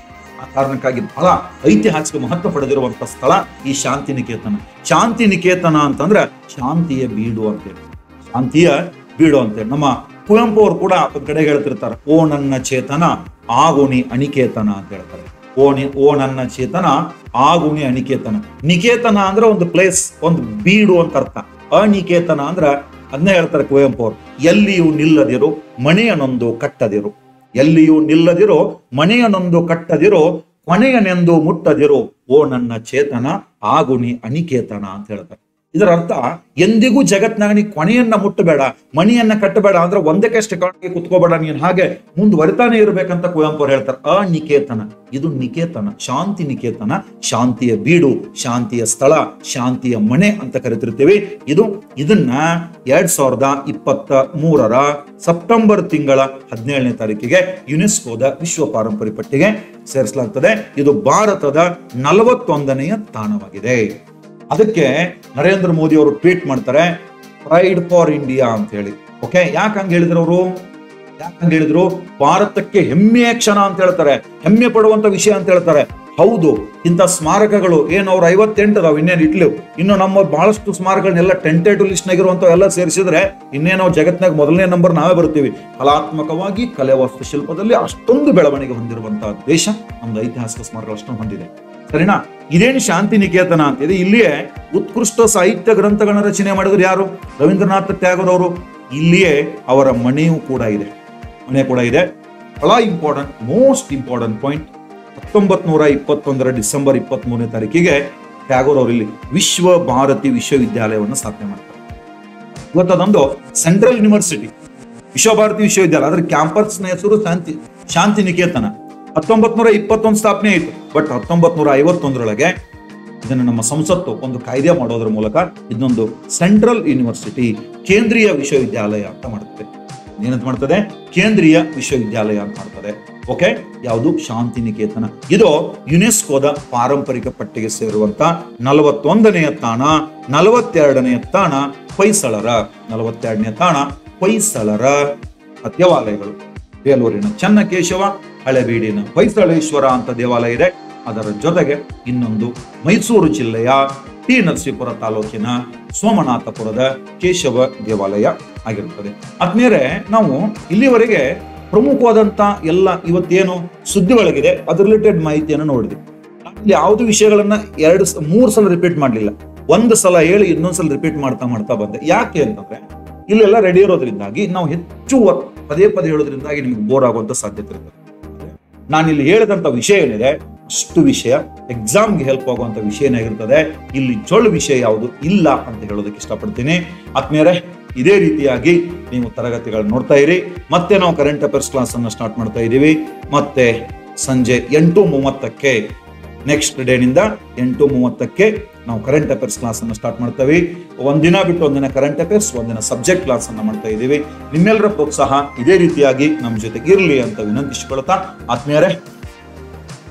ಆ ಕಾರಣಕ್ಕಾಗಿ ಬಹಳ ಐತಿಹಾಸಿಕ ಮಹತ್ವ ಪಡೆದಿರುವಂತ ಸ್ಥಳ ಈ ಶಾಂತಿ ನಿಕೇತನ ಶಾಂತಿ ನಿಕೇತನ ಅಂತಂದ್ರೆ ಶಾಂತಿಯ ಬೀಡು ಅಂತೇಳಿ ಶಾಂತಿಯ ಬೀಡು ಅಂತೇಳಿ ನಮ್ಮ ಕುವೆಂಪು ಅವರು ಕೂಡ ಒಂದ್ ಕಡೆ ಹೇಳ್ತಿರ್ತಾರೆ ಓ ನನ್ನ ಚೇತನ ಆಗುಣಿ ಅನಿಕೇತನ ಅಂತ ಹೇಳ್ತಾರೆ ಓ ನಿ ಓ ನನ್ನ ಚೇತನ ಆಗುಣಿ ಅನಿಕೇತನ ನಿಕೇತನ ಅಂದ್ರೆ ಒಂದು ಪ್ಲೇಸ್ ಒಂದು ಬೀಡು ಅಂತ ಅರ್ಥ ಅನಿಕೇತನ ಅಂದ್ರ ಅದನ್ನೇ ಹೇಳ್ತಾರೆ ಕುವೆಂಪು ಅವರು ಎಲ್ಲಿಯೂ ನಿಲ್ಲದಿರು ಮನೆಯನೊಂದು ಕಟ್ಟದಿರು ಎಲ್ಲಿಯೂ ನಿಲ್ಲದಿರೋ ಮನೆಯನೊಂದು ಕಟ್ಟದಿರೋ ಕೊನೆಯನೆಂದು ಮುಟ್ಟದಿರೋ ಓ ನನ್ನ ಚೇತನ ಆಗುನಿ ಅನಿಕೇತನ ಅಂತ ಹೇಳ್ತಾರೆ ಇದರ ಅರ್ಥ ಎಂದಿಗೂ ಜಗತ್ನಾಗ ನೀ ಕೊನೆಯನ್ನ ಮುಟ್ಟಬೇಡ ಮಣಿಯನ್ನ ಕಟ್ಟಬೇಡ ಅಂದ್ರೆ ಒಂದಕ್ಕೆ ಕಾಣಿಗೆ ಕುತ್ಕೋಬೇಡ ನೀನ್ ಹಾಗೆ ಮುಂದುವರಿತಾನೆ ಇರ್ಬೇಕಂತ ಕುವೆಂಪು ಅವ್ರು ಹೇಳ್ತಾರೆ ಅನಿಕೇತನ ಇದು ನಿಕೇತನ ಶಾಂತಿ ನಿಕೇತನ ಶಾಂತಿಯ ಬೀಡು ಶಾಂತಿಯ ಸ್ಥಳ ಶಾಂತಿಯ ಮನೆ ಅಂತ ಕರಿತಿರ್ತೀವಿ ಇದು ಇದನ್ನ ಎರಡ್ ಸಾವಿರದ ಇಪ್ಪತ್ತ ಮೂರರ ಸೆಪ್ಟೆಂಬರ್ ತಿಂಗಳ ಹದಿನೇಳನೇ ತಾರೀಕಿಗೆ ಯುನೆಸ್ಕೋದ ವಿಶ್ವ ಪಾರಂಪರಿಕ ಪಟ್ಟಿಗೆ ಸೇರಿಸಲಾಗ್ತದೆ ಇದು ಭಾರತದ ನಲವತ್ತೊಂದನೆಯ ತಾಣವಾಗಿದೆ ಅದಕ್ಕೆ ನರೇಂದ್ರ ಮೋದಿ ಅವರು ಟ್ವೀಟ್ ಮಾಡ್ತಾರೆ ಪ್ರೈಡ್ ಫಾರ್ ಇಂಡಿಯಾ ಅಂತ ಹೇಳಿ ಓಕೆ ಯಾಕೆ ಹಂಗ ಹೇಳಿದ್ರು ಅವರು ಯಾಕೆ ಹಂಗ ಹೇಳಿದ್ರು ಭಾರತಕ್ಕೆ ಹೆಮ್ಮೆಯ ಕ್ಷಣ ಅಂತ ಹೇಳ್ತಾರೆ ಹೆಮ್ಮೆ ಪಡುವಂತ ವಿಷಯ ಅಂತ ಹೇಳ್ತಾರೆ ಹೌದು ಇಂಥ ಸ್ಮಾರಕಗಳು ಏನು ಅವ್ರು ಐವತ್ತೆಂಟು ಅದಾವ ಇನ್ನೇನು ಇಟ್ಲು ಇನ್ನು ನಮ್ಮ ಬಹಳಷ್ಟು ಸ್ಮಾರಕಗಳನ್ನೆಲ್ಲ ಟೆಂಟೇಟಿವ್ ಲಿಸ್ಟ್ ನಾಗಿರುವಂತ ಎಲ್ಲ ಸೇರಿಸಿದ್ರೆ ಇನ್ನೇನೋ ಜಗತ್ನಾಗ ಮೊದಲನೇ ನಂಬರ್ ನಾವೇ ಬರ್ತೀವಿ ಕಲಾತ್ಮಕವಾಗಿ ಕಲೆ ವಾಸ್ತುಶಿಲ್ಪದಲ್ಲಿ ಅಷ್ಟೊಂದು ಬೆಳವಣಿಗೆ ಹೊಂದಿರುವಂತಹ ದೇಶ ನಮ್ದು ಐತಿಹಾಸಿಕ ಸ್ಮಾರಕಗಳು ಅಷ್ಟೊಂದು ಹೊಂದಿದೆ ಸರಿನಾ ಇದೇನು ಶಾಂತಿ ನಿಕೇತನ ಅಂತಿದೆ ಇಲ್ಲಿಯೇ ಉತ್ಕೃಷ್ಟ ಸಾಹಿತ್ಯ ಗ್ರಂಥಗಳನ್ನ ರಚನೆ ಮಾಡಿದ್ರು ಯಾರು ರವೀಂದ್ರನಾಥ್ ಟ್ಯಾಗೋರ್ ಅವರು ಇಲ್ಲಿಯೇ ಅವರ ಮನೆಯೂ ಕೂಡ ಇದೆ ಮನೆ ಕೂಡ ಇದೆ ಬಹಳ ಇಂಪಾರ್ಟೆಂಟ್ ಮೋಸ್ಟ್ ಇಂಪಾರ್ಟೆಂಟ್ ಪಾಯಿಂಟ್ ಹತ್ತೊಂಬತ್ ನೂರ ಇಪ್ಪತ್ತೊಂದರ ಡಿಸೆಂಬರ್ ಇಪ್ಪತ್ತ್ ಮೂರನೇ ತಾರೀಕಿಗೆ ಟ್ಯಾಗೋರ್ ಅವರು ಇಲ್ಲಿ ವಿಶ್ವ ಭಾರತಿ ವಿಶ್ವವಿದ್ಯಾಲಯವನ್ನು ಸ್ಥಾಪನೆ ಮಾಡ್ತಾರೆ ಇವತ್ತದೊಂದು ಸೆಂಟ್ರಲ್ ಯೂನಿವರ್ಸಿಟಿ ವಿಶ್ವಭಾರತಿ ವಿಶ್ವವಿದ್ಯಾಲಯ ಅದರ ಕ್ಯಾಂಪಸ್ ಹೆಸರು ಶಾಂತಿ ಶಾಂತಿ ನಿಕೇತನ ಹತ್ತೊಂಬತ್ ನೂರ ಇಪ್ಪತ್ತೊಂದು ಸ್ಥಾಪನೆ ಆಯಿತು ಬಟ್ ಹತ್ತೊಂಬತ್ ನೂರ ಐವತ್ತೊಂದರೊಳಗೆ ಇದನ್ನು ನಮ್ಮ ಸಂಸತ್ತು ಒಂದು ಕಾಯ್ದೆ ಮಾಡೋದ್ರ ಮೂಲಕ ಇದೊಂದು ಸೆಂಟ್ರಲ್ ಯೂನಿವರ್ಸಿಟಿ ಕೇಂದ್ರೀಯ ವಿಶ್ವವಿದ್ಯಾಲಯ ಅಂತ ಮಾಡುತ್ತೆ ಏನಂತ ಮಾಡ್ತದೆ ಕೇಂದ್ರೀಯ ವಿಶ್ವವಿದ್ಯಾಲಯ ಅಂತ ಮಾಡ್ತದೆ ಓಕೆ ಯಾವುದು ಶಾಂತಿ ನಿಕೇತನ ಇದು ಯುನೆಸ್ಕೋದ ಪಾರಂಪರಿಕ ಪಟ್ಟಿಗೆ ಸೇರುವಂತ ನಲವತ್ತೊಂದನೆಯ ತಾಣ ನಲವತ್ತೆರಡನೆಯ ತಾಣ ಹೊಯ್ಸಳರ ನಲವತ್ತೆರಡನೆಯ ತಾಣ ಹೊಯ್ಸಳರ ದೇವಾಲಯಗಳು ಬೇಲೂರಿನ ಚನ್ನಕೇಶವ ಹಳೆಬೀಡಿನ ಹೊಯ್ಸಳೇಶ್ವರ ಅಂತ ದೇವಾಲಯ ಇದೆ ಅದರ ಜೊತೆಗೆ ಇನ್ನೊಂದು ಮೈಸೂರು ಜಿಲ್ಲೆಯ ಟಿ ನರಸೀಪುರ ತಾಲೂಕಿನ ಸೋಮನಾಥಪುರದ ಕೇಶವ ದೇವಾಲಯ ಆಗಿರುತ್ತದೆ ಆದ್ಮೇಲೆ ನಾವು ಇಲ್ಲಿವರೆಗೆ ಪ್ರಮುಖವಾದಂತ ಎಲ್ಲ ಇವತ್ತೇನು ಸುದ್ದಿ ಒಳಗಿದೆ ಅದ್ರ ರಿಲೇಟೆಡ್ ಮಾಹಿತಿಯನ್ನು ನೋಡಿದ್ವಿ ಇಲ್ಲಿ ಯಾವ್ದು ವಿಷಯಗಳನ್ನ ಎರಡು ಸ- ಮೂರು ಸಲ ರಿಪೀಟ್ ಮಾಡ್ಲಿಲ್ಲ ಒಂದು ಸಲ ಹೇಳಿ ಇನ್ನೊಂದ್ಸಲ ರಿಪೀಟ್ ಮಾಡ್ತಾ ಮಾಡ್ತಾ ಬಂದೆ ಯಾಕೆ ಅಂತಂದ್ರೆ ಇಲ್ಲೆಲ್ಲ ರೆಡಿ ಇರೋದ್ರಿಂದಾಗಿ ನಾವು ಹೆಚ್ಚು ವ- ಪದೇ ಪದೇ ಹೇಳೋದ್ರಿಂದಾಗಿ ನಿಮ್ಗೆ ಬೋರ್ ಆಗುವಂತ ಸಾಧ್ಯತೆ ಇರ್ತದೆ ನಾನು ಇಲ್ಲಿ ಹೇಳಿದಂತ ವಿಷಯ ಏನಿದೆ ಅಷ್ಟು ವಿಷಯ ಎಕ್ಸಾಮ್ಗೆ ಹೆಲ್ಪ್ ಆಗುವಂತ ವಿಷಯ ಏನಾಗಿರ್ತದೆ ಇಲ್ಲಿ ಜೊಳ್ಳು ವಿಷಯ ಯಾವುದು ಇಲ್ಲ ಅಂತ ಹೇಳೋದಕ್ಕೆ ಇಷ್ಟಪಡ್ತೀನಿ ಆತ್ಮೀಯರೇ ಇದೇ ರೀತಿಯಾಗಿ ನೀವು ತರಗತಿಗಳನ್ನ ನೋಡ್ತಾ ಇರಿ ಮತ್ತೆ ನಾವು ಕರೆಂಟ್ ಅಫೇರ್ಸ್ ಕ್ಲಾಸ್ ಅನ್ನ ಸ್ಟಾರ್ಟ್ ಮಾಡ್ತಾ ಇದ್ದೀವಿ ಮತ್ತೆ ಸಂಜೆ ಎಂಟು ಮೂವತ್ತಕ್ಕೆ ನೆಕ್ಸ್ಟ್ ಡೇನಿಂದ ಎಂಟು ಮೂವತ್ತಕ್ಕೆ ನಾವು ಕರೆಂಟ್ ಅಫೇರ್ಸ್ ಕ್ಲಾಸ್ ಅನ್ನು ಸ್ಟಾರ್ಟ್ ಮಾಡ್ತೇವೆ ಒಂದಿನ ಬಿಟ್ಟು ಒಂದಿನ ಕರೆಂಟ್ ಅಫೇರ್ಸ್ ಒಂದಿನ ಸಬ್ಜೆಕ್ಟ್ ಕ್ಲಾಸ್ ಅನ್ನ ಮಾಡ್ತಾ ಇದ್ದೀವಿ ನಿಮ್ಮೆಲ್ಲರ ಪ್ರೋತ್ಸಾಹ ಇದೇ ರೀತಿಯಾಗಿ ನಮ್ಮ ಜೊತೆಗೆ ಇರಲಿ ಅಂತ ವಿನಂತಿಸಿಕೊಳ್ತಾ ಆತ್ಮೀಯರೇ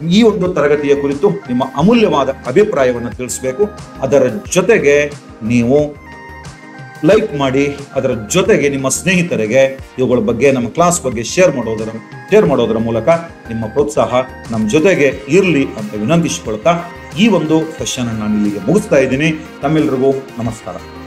ಈ ಒಂದು ತರಗತಿಯ ಕುರಿತು ನಿಮ್ಮ ಅಮೂಲ್ಯವಾದ ಅಭಿಪ್ರಾಯವನ್ನು ತಿಳಿಸಬೇಕು ಅದರ ಜೊತೆಗೆ ನೀವು ಲೈಕ್ ಮಾಡಿ ಅದರ ಜೊತೆಗೆ ನಿಮ್ಮ ಸ್ನೇಹಿತರಿಗೆ ಇವುಗಳ ಬಗ್ಗೆ ನಮ್ಮ ಕ್ಲಾಸ್ ಬಗ್ಗೆ ಶೇರ್ ಮಾಡೋದರ ಶೇರ್ ಮಾಡೋದರ ಮೂಲಕ ನಿಮ್ಮ ಪ್ರೋತ್ಸಾಹ ನಮ್ಮ ಜೊತೆಗೆ ಇರಲಿ ಅಂತ ವಿನಂತಿಸಿಕೊಳ್ತಾ ಈ ಒಂದು ಸೆಷನ್ ನಾನು ಇಲ್ಲಿಗೆ ಮುಗಿಸ್ತಾ ಇದ್ದೀನಿ ತಮ್ಮೆಲ್ಲರಿಗೂ ನಮಸ್ಕಾರ